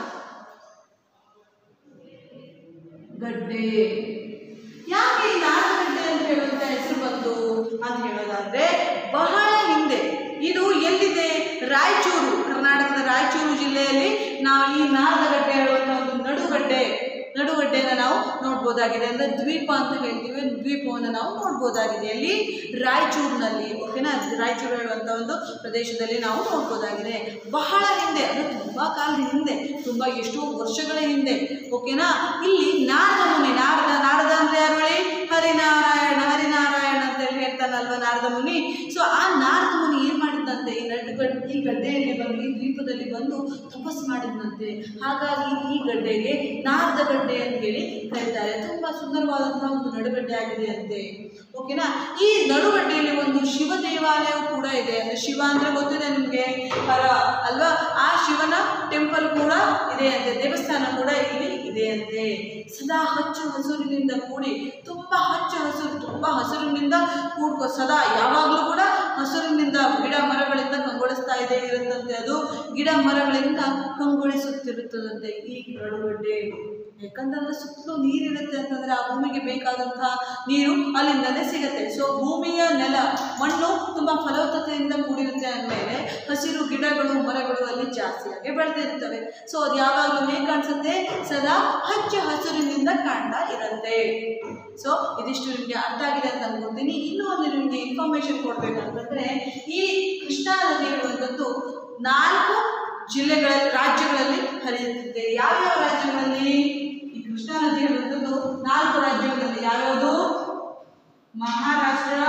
S1: ಗಡ್ಡೆ ಯಾಕೆ ಈ ನಾರದ ಗಡ್ಡೆ ಅಂತ ಹೇಳುವಂತ ಹೆಸರು ಬಂತು ಅಂತ ಹೇಳೋದಾದ್ರೆ ಬಹಳ ಹಿಂದೆ ಇದು ಎಲ್ಲಿದೆ ರಾಯಚೂರು ಕರ್ನಾಟಕದ ರಾಯಚೂರು ಜಿಲ್ಲೆಯಲ್ಲಿ ನಾವು ಈ ನಾರದ ಗಡ್ಡೆ ಹೇಳುವಂತ ಒಂದು ನಡುಗಡ್ಡೆ ನಡುಗಡ್ಡೆನ ನಾವು ನೋಡ್ಬೋದಾಗಿದೆ ಅಂದ್ರೆ ದ್ವೀಪ ಅಂತ ಹೇಳ್ತೀವಿ ದ್ವೀಪವನ್ನು ನಾವು ನೋಡ್ಬೋದಾಗಿದೆ ಅಲ್ಲಿ ರಾಯಚೂರಿನಲ್ಲಿ ಓಕೆನಾ ರಾಯಚೂರು ಹೇಳುವಂಥ ಒಂದು ಪ್ರದೇಶದಲ್ಲಿ ನಾವು ನೋಡ್ಬೋದಾಗಿದೆ ಬಹಳ ಹಿಂದೆ ಅದು ತುಂಬಾ ಕಾಲದ ಹಿಂದೆ ತುಂಬಾ ಎಷ್ಟೋ ವರ್ಷಗಳ ಹಿಂದೆ ಓಕೆನಾ ಇಲ್ಲಿ ನಾರದ ಮುನಿ ನಾರದ ನಾರದ ಅಂದ್ರೆ ಯಾರು ಹೇಳಿ ಹರಿನಾರಾಯಣ ಹರಿನಾರಾಯಣ ಅಂತ ಹೇಳಿ ಹೇಳ್ತಾನಲ್ವ ನಾರದ ಮುನಿ ಸೊ ಆ ನಾರದ ಮುನಿ ಏನ್ ಮಾಡಿದ್ದಂತೆ ಈ ನಡುಗಡ್ ಈ ಗಡ್ಡೆಯಲ್ಲಿ ಬಂದು ಈ ದ್ವೀಪದಲ್ಲಿ ಬಂದು ತಪಸ್ ಮಾಡಿದ್ದಂತೆ ಹಾಗಾಗಿ ಈ ಗಡ್ಡೆಗೆ ನಾರದ ಗಡ್ಡೆ ಅಂತ ಹೇಳಿ ಕರೀತಾರೆ ತುಂಬಾ ಸುಂದರವಾದಂತಹ ಒಂದು ನಡುಗಡ್ಡೆ ಆಗಿದೆ ಅಂತೆ ಓಕೆನಾ ಈ ನಡುಗಡ್ಡೆಯಲ್ಲಿ ಒಂದು ಶಿವ ದೇವಾಲಯ ಕೂಡ ಇದೆ ಅಂದ್ರೆ ಶಿವ ಅಂದ್ರೆ ಗೊತ್ತಿದೆ ನಿಮ್ಗೆ ಹರ ಅಲ್ವಾ ಆ ಶಿವನ ಟೆಂಪಲ್ ಕೂಡ ಇದೆ ಅಂತೆ ದೇವಸ್ಥಾನ ಕೂಡ ಇಲ್ಲಿ ಇದೆ ಅಂತೆ ಸದಾ ಹಚ್ಚು ಹಸುರಿನಿಂದ ಕೂಡಿ ತುಂಬಾ ಹಚ್ಚು ಹಸುರು ತುಂಬಾ ಹಸುರಿನಿಂದ ಕೂಡ್ಕೊ ಸದಾ ಯಾವಾಗಲೂ ಕೂಡ ಹಸುರಿನಿಂದ ಗಿಡ ಮರಗಳಿಂದ ಕಂಗೊಳಿಸ್ತಾ ಇದೆ ಇರುತ್ತಂತೆ ಅದು ಗಿಡ ಮರಗಳಿಂದ ಕಂಗೊಳಿಸುತ್ತಿರುತ್ತದಂತೆ ಈ ನಡುಗಡ್ಡೆ ಯಾಕಂತಂದ್ರೆ ಸುತ್ತಲೂ ನೀರಿರುತ್ತೆ ಅಂತಂದ್ರೆ ಆ ಭೂಮಿಗೆ ಬೇಕಾದಂತಹ ನೀರು ಅಲ್ಲಿಂದಲೇ ಸಿಗುತ್ತೆ ಸೊ ಭೂಮಿಯ ನೆಲ ಮಣ್ಣು ತುಂಬಾ ಫಲವತ್ತತೆಯಿಂದ ಕೂಡಿರುತ್ತೆ ಅಂದಮೇಲೆ ಹಸಿರು ಗಿಡಗಳು ಮರಗಳು ಅಲ್ಲಿ ಜಾಸ್ತಿಯಾಗಿ ಬೆಳೆದಿರ್ತವೆ ಸೊ ಅದು ಯಾವಾಗಲೂ ಹೇಗೆ ಕಾಣಿಸುತ್ತೆ ಸದಾ ಹಚ್ಚ ಹಸಿರಿನಿಂದ ಕಾಣ್ತಾ ಇರುತ್ತೆ ಸೊ ಇದಿಷ್ಟು ನಿಮಗೆ ಅರ್ಥ ಆಗಿದೆ ಅಂತ ಅನ್ಕೊತೀನಿ ಇನ್ನೂ ಒಂದು ನಿಮಗೆ ಇನ್ಫಾರ್ಮೇಶನ್ ಕೊಡ್ಬೇಕಂತಂದ್ರೆ ಈ ಕೃಷ್ಣಾ ನದಿ ಹೇಳುವಂಥದ್ದು ನಾಲ್ಕು ಜಿಲ್ಲೆಗಳ ರಾಜ್ಯಗಳಲ್ಲಿ ಹರಿಯುತ್ತಿದೆ ಯಾವ್ಯಾವ ರಾಜ್ಯಗಳಲ್ಲಿ ಈ ಕೃಷ್ಣಾ ನದಿ ಹೇಳುವಂಥದ್ದು ನಾಲ್ಕು ರಾಜ್ಯಗಳಲ್ಲಿ ಯಾವ್ಯಾವುದು ಮಹಾರಾಷ್ಟ್ರ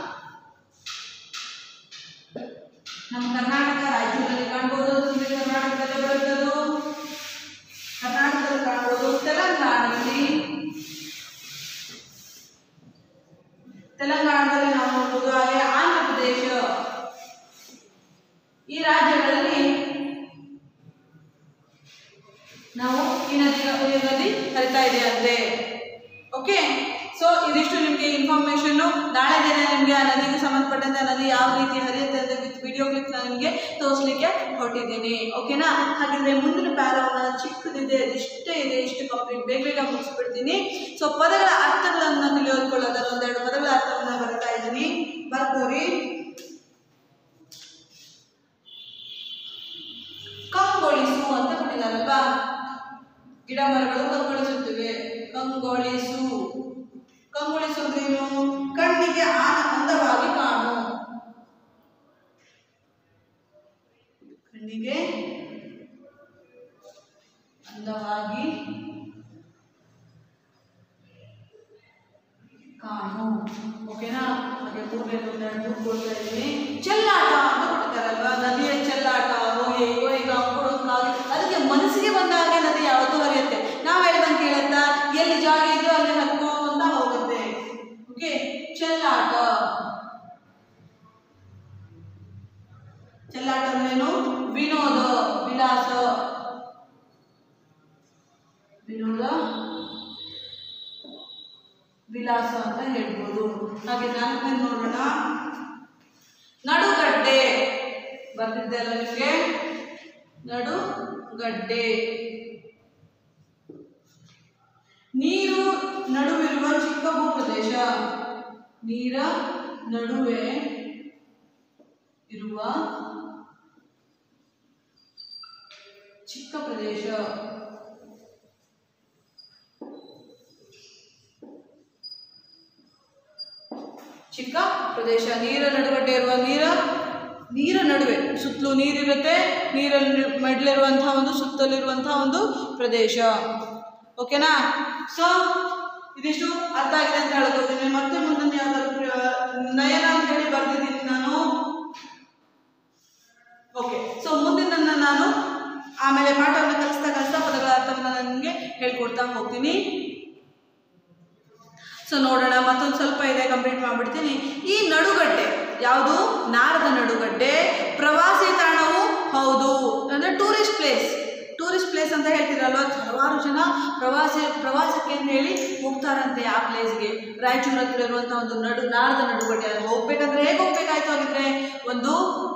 S1: ನಮ್ಮ ಕರ್ನಾಟಕ ರಾಜ್ಯದಲ್ಲಿ ಕಾಣ್ಬೋದು ನಿಮಗೆ ಕರ್ನಾಟಕದಲ್ಲಿ ಬರುತ್ತದು ಕರ್ನಾಟಕದಲ್ಲಿ ಕಾಣ್ಬೋದು ತೆಲಂಗಾಣದಲ್ಲಿ ತೆಲಂಗಾಣದಲ್ಲಿ ನಾವು ನೋಡ್ಬೋದು ಹಾಗೆ ಆಂಧ್ರ ಪ್ರದೇಶ ಈ ರಾಜ್ಯಗಳಲ್ಲಿ ನಾವು ಈ ನದಿ ಈ ನದಿ ಹರಿತಾ ಇದೆ ಅಂತೆ ಓಕೆ ಸೊ ಇದಿಷ್ಟು ನಿಮಗೆ ಇನ್ಫಾರ್ಮೇಶನ್ ನಾಳೆ ದಿನ ನಿಮಗೆ ಆ ನದಿಗೆ ಸಂಬಂಧಪಟ್ಟಂತೆ ಆ ನದಿ ಯಾವ ರೀತಿ ಹರಿಯುತ್ತೆ ಅಂತ ವಿತ್ ವಿಡಿಯೋ ಕ್ಲಿಪ್ ನಾನು ನಿಮಗೆ ತೋರಿಸ್ಲಿಕ್ಕೆ ಹೊರಟಿದ್ದೀನಿ ಓಕೆನಾ ಹಾಗಿದ್ರೆ ಮುಂದಿನ ಪ್ಯಾರವನ್ನು ಚಿಕ್ಕದಿದೆ ಅದಿಷ್ಟೇ ಇದೆ ಇಷ್ಟು ಕಂಪ್ಲೀಟ್ ಬೇಗ ಬೇಗ ಮುಗಿಸ್ಬಿಡ್ತೀನಿ ಸೊ ಪದಗಳ ಅರ್ಥಗಳನ್ನು ತಿಳಿಯೋದ್ಕೊಳ್ಳೋದಾರ ಒಂದೆರಡು ಪದಗಳ ಅರ್ಥವನ್ನು ಬರ್ತಾ ಇದ್ದೀನಿ ಬರ್ಕೋರಿ ಕಂಗೊಳಿಸು ಅಂತ ಕೊಟ್ಟಿದ್ದಾರಲ್ವಾ ಗಿಡ ಮರಗಳು ಕಂಗೊಳಿಸುತ್ತಿವೆ ಕಂಗೊಳಿಸು ಕಂಗೊಳಿಸು ಅಂದ್ರೇನು ಕಣ್ಣಿಗೆ ಆನ ಅಂದವಾಗಿ ಕಾಣು ಕಣ್ಣಿಗೆ ಅಂದವಾಗಿ ಕಾಣು ಓಕೆನಾ ಹಾಗೆ ಮೂರನೇ ಒಂದೆರಡು ಬುಕ್ ಕೊಡ್ತಾ ಇದ್ದೀನಿ ಚೆಲ್ಲಾಟ ಅಂತ ಕೊಟ್ಟಿದ್ದಾರಲ್ವಾ ನದಿಯ ಚೆಲ್ಲಾಟ ಹೋಗಿ ಈಗ ಕೊಡೋಕ್ಕಾಗಿ ಅದಕ್ಕೆ ಮನಸ್ಸಿಗೆ ಬಂದ ಹಾಗೆ ನದಿ ಯಾವತ್ತೂ ಹರಿಯುತ್ತೆ ನಾವು ಹೇಳ್ದಂಗೆ ಕೇಳುತ್ತಾ ಎಲ್ಲಿ ಜಾಗ ಇದೆಯೋ ಅಲ್ಲಿ ಹರ್ಕೊಂತ ಹೋಗುತ್ತೆ ಓಕೆ ಚೆಲ್ಲಾಟ ಚೆಲ್ಲಾಟ ಅಂದ್ರೇನು ವಿನೋದ ವಿಲಾಸ ವಿನೋದ ವಿಲಾಸ ಅಂತ ಹೇಳ್ಬೋದು ಹಾಗೆ ನಾಲ್ಕನೇ ನೋಡೋಣ ನಡುಗಡ್ಡೆ ಬರ್ತಿದ್ದೆ ಅಲ್ಲ ನಿಮಗೆ ನಡುಗಡ್ಡೆ ನೀರು ನಡುವಿರುವ ಚಿಕ್ಕ ಭೂಪ್ರದೇಶ ನೀರ ನಡುವೆ ಇರುವ ಚಿಕ್ಕ ಪ್ರದೇಶ ಚಿಕ್ಕ ಪ್ರದೇಶ ನೀರ ನಡುಗಡ್ಡೆ ಇರುವ ನೀರ ನೀರ ನಡುವೆ ಸುತ್ತಲೂ ನೀರಿರುತ್ತೆ ನೀರಲ್ಲಿ ಮೆಡ್ಲಿರುವಂತಹ ಒಂದು ಸುತ್ತಲಿರುವಂತಹ ಒಂದು ಪ್ರದೇಶ ಓಕೆನಾ ಸೊ ಇದಿಷ್ಟು ಅರ್ಥ ಆಗಿದೆ ಅಂತ ಹೇಳ್ಕೊತೀನಿ ಮತ್ತೆ ಮುಂದೊಂದು ಯಾವ್ದಾದ್ರು ಪ್ರ- ನಯನ ಅಂತ ಹೇಳಿ ಬರ್ದಿದ್ದೀನಿ ನಾನು ಓಕೆ ಸೊ ಮುಂದಿನ ನಾನು ಆಮೇಲೆ ಪಾಠವನ್ನು ಕಲಿಸ್ತಾ ಕಲಿಸ್ತಾ ಪದಗಳ ಅರ್ಥವನ್ನು ನನಗೆ ಹೇಳ್ಕೊಡ್ತಾ ಹೋಗ್ತೀನಿ ಸೊ ನೋಡೋಣ ಮತ್ತೊಂದು ಸ್ವಲ್ಪ ಇದೆ ಕಂಪ್ಲೀಟ್ ಮಾಡಿಬಿಡ್ತೀನಿ ಈ ನಡುಗಡ್ಡೆ ಯಾವುದು ನಾರದ ನಡುಗಡ್ಡೆ ಪ್ರವಾಸಿ ತಾಣವು ಹೌದು ಅಂದರೆ ಟೂರಿಸ್ಟ್ ಪ್ಲೇಸ್ ಟೂರಿಸ್ಟ್ ಪ್ಲೇಸ್ ಅಂತ ಹೇಳ್ತೀರಲ್ವ ಹಲವಾರು ಜನ ಪ್ರವಾಸಿ ಪ್ರವಾಸಕ್ಕೆ ಅಂತ ಹೇಳಿ ಹೋಗ್ತಾರಂತೆ ಆ ಪ್ಲೇಸ್ಗೆ ರಾಯಚೂರು ಹತ್ರ ಇರುವಂಥ ಒಂದು ನಡು ನಾರದ ನಡುಗಡ್ಡೆ ಅಲ್ಲಿ ಹೋಗ್ಬೇಕಂದ್ರೆ ಹೇಗೆ ಹೋಗ್ಬೇಕಾಯ್ತು ಹಾಗಿದ್ರೆ ಒಂದು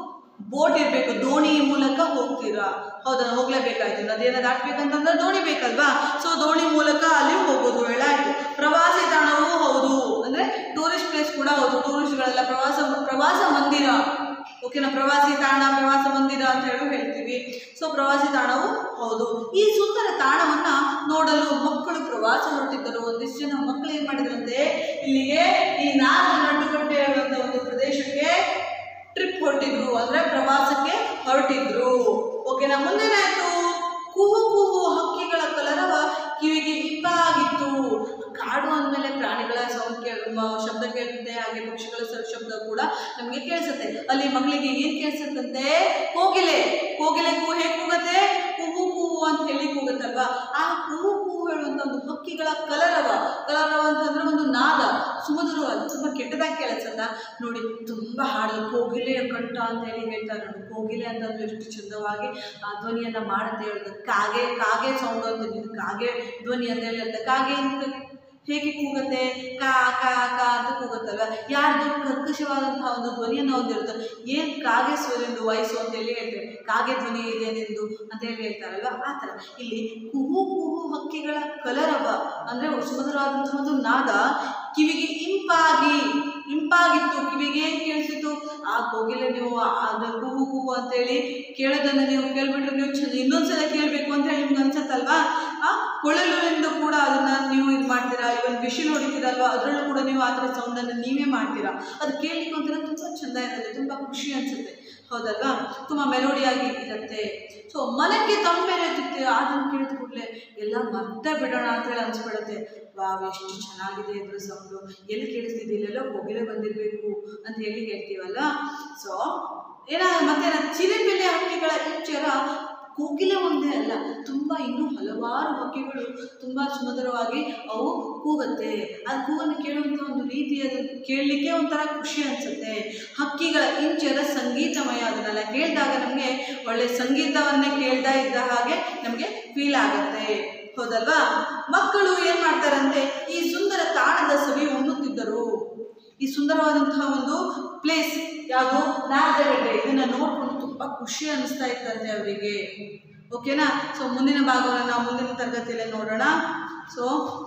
S1: ಬೋಟ್ ಇರಬೇಕು ದೋಣಿ ಮೂಲಕ ಹೋಗ್ತೀರಾ ಹೌದಾ ಹೋಗ್ಲೇಬೇಕಾಯ್ತು ನದಿಯನ್ನು ದಾಟ್ಬೇಕಂತಂದ್ರೆ ದೋಣಿ ಬೇಕಲ್ವಾ ಸೊ ದೋಣಿ ಮೂಲಕ ಅಲ್ಲಿ ಹೋಗೋದು ಹೇಳಾಯ್ತು ಪ್ರವಾಸಿ ತಾಣವೂ ಹೌದು ಅಂದ್ರೆ ಟೂರಿಸ್ಟ್ ಪ್ಲೇಸ್ ಕೂಡ ಹೌದು ಟೂರಿಸ್ಟ್ಗಳೆಲ್ಲ ಪ್ರವಾಸ ಪ್ರವಾಸ ಮಂದಿರ ಓಕೆನಾ ಪ್ರವಾಸಿ ತಾಣ ಪ್ರವಾಸ ಮಂದಿರ ಅಂತ ಹೇಳಿ ಹೇಳ್ತೀವಿ ಸೊ ಪ್ರವಾಸಿ ತಾಣವು ಹೌದು ಈ ಸುಂದರ ತಾಣವನ್ನ ನೋಡಲು ಮಕ್ಕಳು ಪ್ರವಾಸ ಹೊರಟಿದ್ದರು ಒಂದಿಷ್ಟು ಜನ ಮಕ್ಕಳು ಏನ್ ಮಾಡಿದ್ರಂತೆ ಇಲ್ಲಿಗೆ ಈ ನಾಲ್ಕು ನಡುಗಡ್ಡೆ ಹೇಳುವಂತ ಒಂದು ಪ್ರದೇಶಕ್ಕೆ ಟ್ರಿಪ್ ಹೊರಟಿದ್ರು ಅಂದ್ರೆ ಪ್ರವಾಸಕ್ಕೆ ಹೊರಟಿದ್ರು ಓಕೆನಾ ಮುಂದೇನಾಯ್ತು ಕುಹು ಕುಹು ಹಕ್ಕಿಗಳ ಕಲರವ ಕಿವಿಗೆ ಇಂಪಾಗಿತ್ತು ಕಾಡು ಅಂದಮೇಲೆ ಪ್ರಾಣಿಗಳ ಸೌಂಡ್ ಕೇಳ ಶಬ್ದ ಕೇಳುತ್ತೆ ಹಾಗೆ ಪಕ್ಷಿಗಳ ಸ- ಶಬ್ದ ಕೂಡ ನಮಗೆ ಕೇಳಿಸುತ್ತೆ ಅಲ್ಲಿ ಮಕ್ಕಳಿಗೆ ಏನ್ ಕೇಳಿಸುತ್ತಂತೆ ಕೋಗಿಲೆ ಕೋಗಿಲೆ ಕೂಗು ಹೇಗೆ ಕೂಗತ್ತೆ ಕುಹು ಕುಹು ಅಂತ ಹೇಳಿ ಕೂಗುತ್ತಲ್ವಾ ಆ ಕುಹು ಕುಹು ಹೇಳುವಂತ ಒಂದು ಹಕ್ಕಿಗಳ ಕಲರವ ಕಲರವ ಅಂತಂದ್ರೆ ಒಂದು ನಾದ ಸುಮಧುರವಾದ ತುಂಬಾ ಕೆಟ್ಟದಾಗಿ ಕೇಳಿಸಲ್ಲ ನೋಡಿ ತುಂಬಾ ಹಾಡು ಕೋಗಿಲೆಯ ಕಂಠ ಅಂತ ಹೇಳಿ ಹೇಳ್ತಾರೆ ನೋಡಿ ಕೋಗಿಲೆ ಅಂತಂದ್ರೆ ಎಷ್ಟು ಚಂದವಾಗಿ ಆ ಧ್ವನಿಯನ್ನ ಮಾಡುತ್ತೆ ಹೇಳುದು ಕಾಗೆ ಕಾಗೆ ಸೌಂಡ್ ಅಂತ ಇದು ಕಾಗೆ ಧ್ವನಿ ಅಂತ ಹೇಳಿರುತ್ತೆ ಕಾಗೆ ಅಂತ ಹೇಗೆ ಕೂಗುತ್ತೆ ಕಾ ಕಾ ಕಾ ಅಂತ ಕೂಗುತ್ತಲ್ವ ಯಾರ್ದು ಕರ್ಕಶವಾದಂತಹ ಒಂದು ಧ್ವನಿಯನ್ನು ಹೊಂದಿರುತ್ತೆ ಏನ್ ಕಾಗೆ ಸ್ವರದ್ದು ವಯಸ್ಸು ಅಂತ ಹೇಳಿ ಹೇಳ್ತೇವೆ ಕಾಗೆ ಧ್ವನಿ ಇದೆ ನಿಂದು ಅಂತ ಹೇಳಿ ಹೇಳ್ತಾರಲ್ವ ಆ ಥರ ಇಲ್ಲಿ ಕುಹು ಕುಹು ಹಕ್ಕಿಗಳ ಕಲರವ ಅಂದ್ರೆ ಸುಮಧುರವಾದಂತಹ ಒಂದು ನಾದ ಕಿವಿಗೆ ಇಂಪಾಗಿ ಇಂಪಾಗಿತ್ತು ಕಿವಿಗೆ ಏನ್ ಕೇಳಿಸಿತು ಆ ಕೋಗಿಲೆ ನೀವು ಅದು ಕೂಗು ಕೂಗು ಅಂತೇಳಿ ಕೇಳೋದನ್ನ ನೀವು ಕೇಳ್ಬಿಟ್ರೆ ನೀವು ಚಂದ ಇನ್ನೊಂದ್ಸಲ ಕೇಳಬೇಕು ಅಂತ ಹೇಳಿ ನಿಮ್ಗೆ ಅನ್ಸತ್ತಲ್ವಾ ಆ ಕೊಳಲಿನಿಂದ ಕೂಡ ಅದನ್ನ ನೀವು ಇದು ಮಾಡ್ತೀರಾ ಇವನ್ ವಿಷಲ್ ಹೊಡಿತೀರಲ್ವಾ ಅದರಲ್ಲೂ ಕೂಡ ನೀವು ಆ ಥರ ಸೌಂಡನ್ನು ನೀವೇ ಮಾಡ್ತೀರಾ ಅದು ಕೇಳಲಿಕ್ಕೆ ಒಂಥರ ತುಂಬ ಚಂದ ಇರುತ್ತೆ ತುಂಬ ಖುಷಿ ಅನ್ಸುತ್ತೆ ಹೌದಲ್ವಾ ತುಂಬ ಮೆಲೋಡಿಯಾಗಿ ಇರುತ್ತೆ ಸೊ ಮನಕ್ಕೆ ತಂಪೆರೆಯುತ್ತೆ ಅದನ್ನು ಕೇಳಿದ ಕೂಡಲೇ ಎಲ್ಲ ಮತ್ತೆ ಬಿಡೋಣ ಅಂತ ಹೇಳಿ ಅನ್ಸ್ಬಿಡುತ್ತೆ ವಾವ್ ಎಷ್ಟು ಚೆನ್ನಾಗಿದೆ ಇದ್ರ ಸೌಂಡು ಎಲ್ಲಿ ಕೇಳಿಸ್ತಿದೆ ಇಲ್ಲೆಲ್ಲ ಕೋಗಿಲೆ ಬಂದಿರಬೇಕು ಅಂತ ಹೇಳಿ ಹೇಳ್ತೀವಲ್ಲ ಸೊ ಏನ ಮತ್ತೆ ಚಿಲಿಪಿಲಿ ಹಕ್ಕಿಗಳ ಇಂಚರ ಕೋಗಿಲೆ ಒಂದೇ ಅಲ್ಲ ತುಂಬ ಇನ್ನೂ ಹಲವಾರು ಹಕ್ಕಿಗಳು ತುಂಬ ಸುಮಧುರವಾಗಿ ಅವು ಕೂಗುತ್ತೆ ಆ ಕೂಗನ್ನು ಕೇಳುವಂಥ ಒಂದು ರೀತಿ ಅದು ಕೇಳಲಿಕ್ಕೆ ಒಂಥರ ಖುಷಿ ಅನಿಸುತ್ತೆ ಹಕ್ಕಿಗಳ ಇಂಚರ ಸಂಗೀತಮಯ ಅದನ್ನೆಲ್ಲ ಕೇಳಿದಾಗ ನಮಗೆ ಒಳ್ಳೆ ಸಂಗೀತವನ್ನೇ ಕೇಳ್ತಾ ಇದ್ದ ಹಾಗೆ ನಮಗೆ ಫೀಲ್ ಆಗುತ್ತೆ ಹೌದಲ್ವಾ ಮಕ್ಕಳು ಏನ್ ಮಾಡ್ತಾರಂತೆ ಈ ಸುಂದರ ತಾಣದ ಸವಿ ಉಣ್ಣುತ್ತಿದ್ದರು ಈ ಸುಂದರವಾದಂತಹ ಒಂದು ಪ್ಲೇಸ್ ಯಾವುದು ನಾಗರಗಡ್ಡೆ ಇದನ್ನ ನೋಡ್ಕೊಂಡು ತುಂಬಾ ಖುಷಿ ಅನಿಸ್ತಾ ಇತ್ತಂತೆ ಅವರಿಗೆ ಓಕೆನಾ ಸೊ ಮುಂದಿನ ಭಾಗವನ್ನು ನಾವು ಮುಂದಿನ ತರಗತಿಯಲ್ಲಿ ನೋಡೋಣ ಸೊ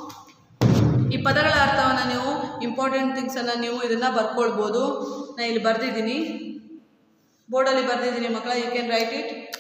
S1: ಈ ಪದಗಳ ಅರ್ಥವನ್ನು ನೀವು ಇಂಪಾರ್ಟೆಂಟ್ ಥಿಂಗ್ಸನ್ನು ನೀವು ಇದನ್ನು ಬರ್ಕೊಳ್ಬೋದು ನಾನು ಇಲ್ಲಿ ಬರೆದಿದ್ದೀನಿ ಬೋರ್ಡಲ್ಲಿ ಬರೆದಿದ್ದೀನಿ ಮಕ್ಕಳ ಯು ಕ್ಯಾನ್ ರೈಟ್ ಇಟ್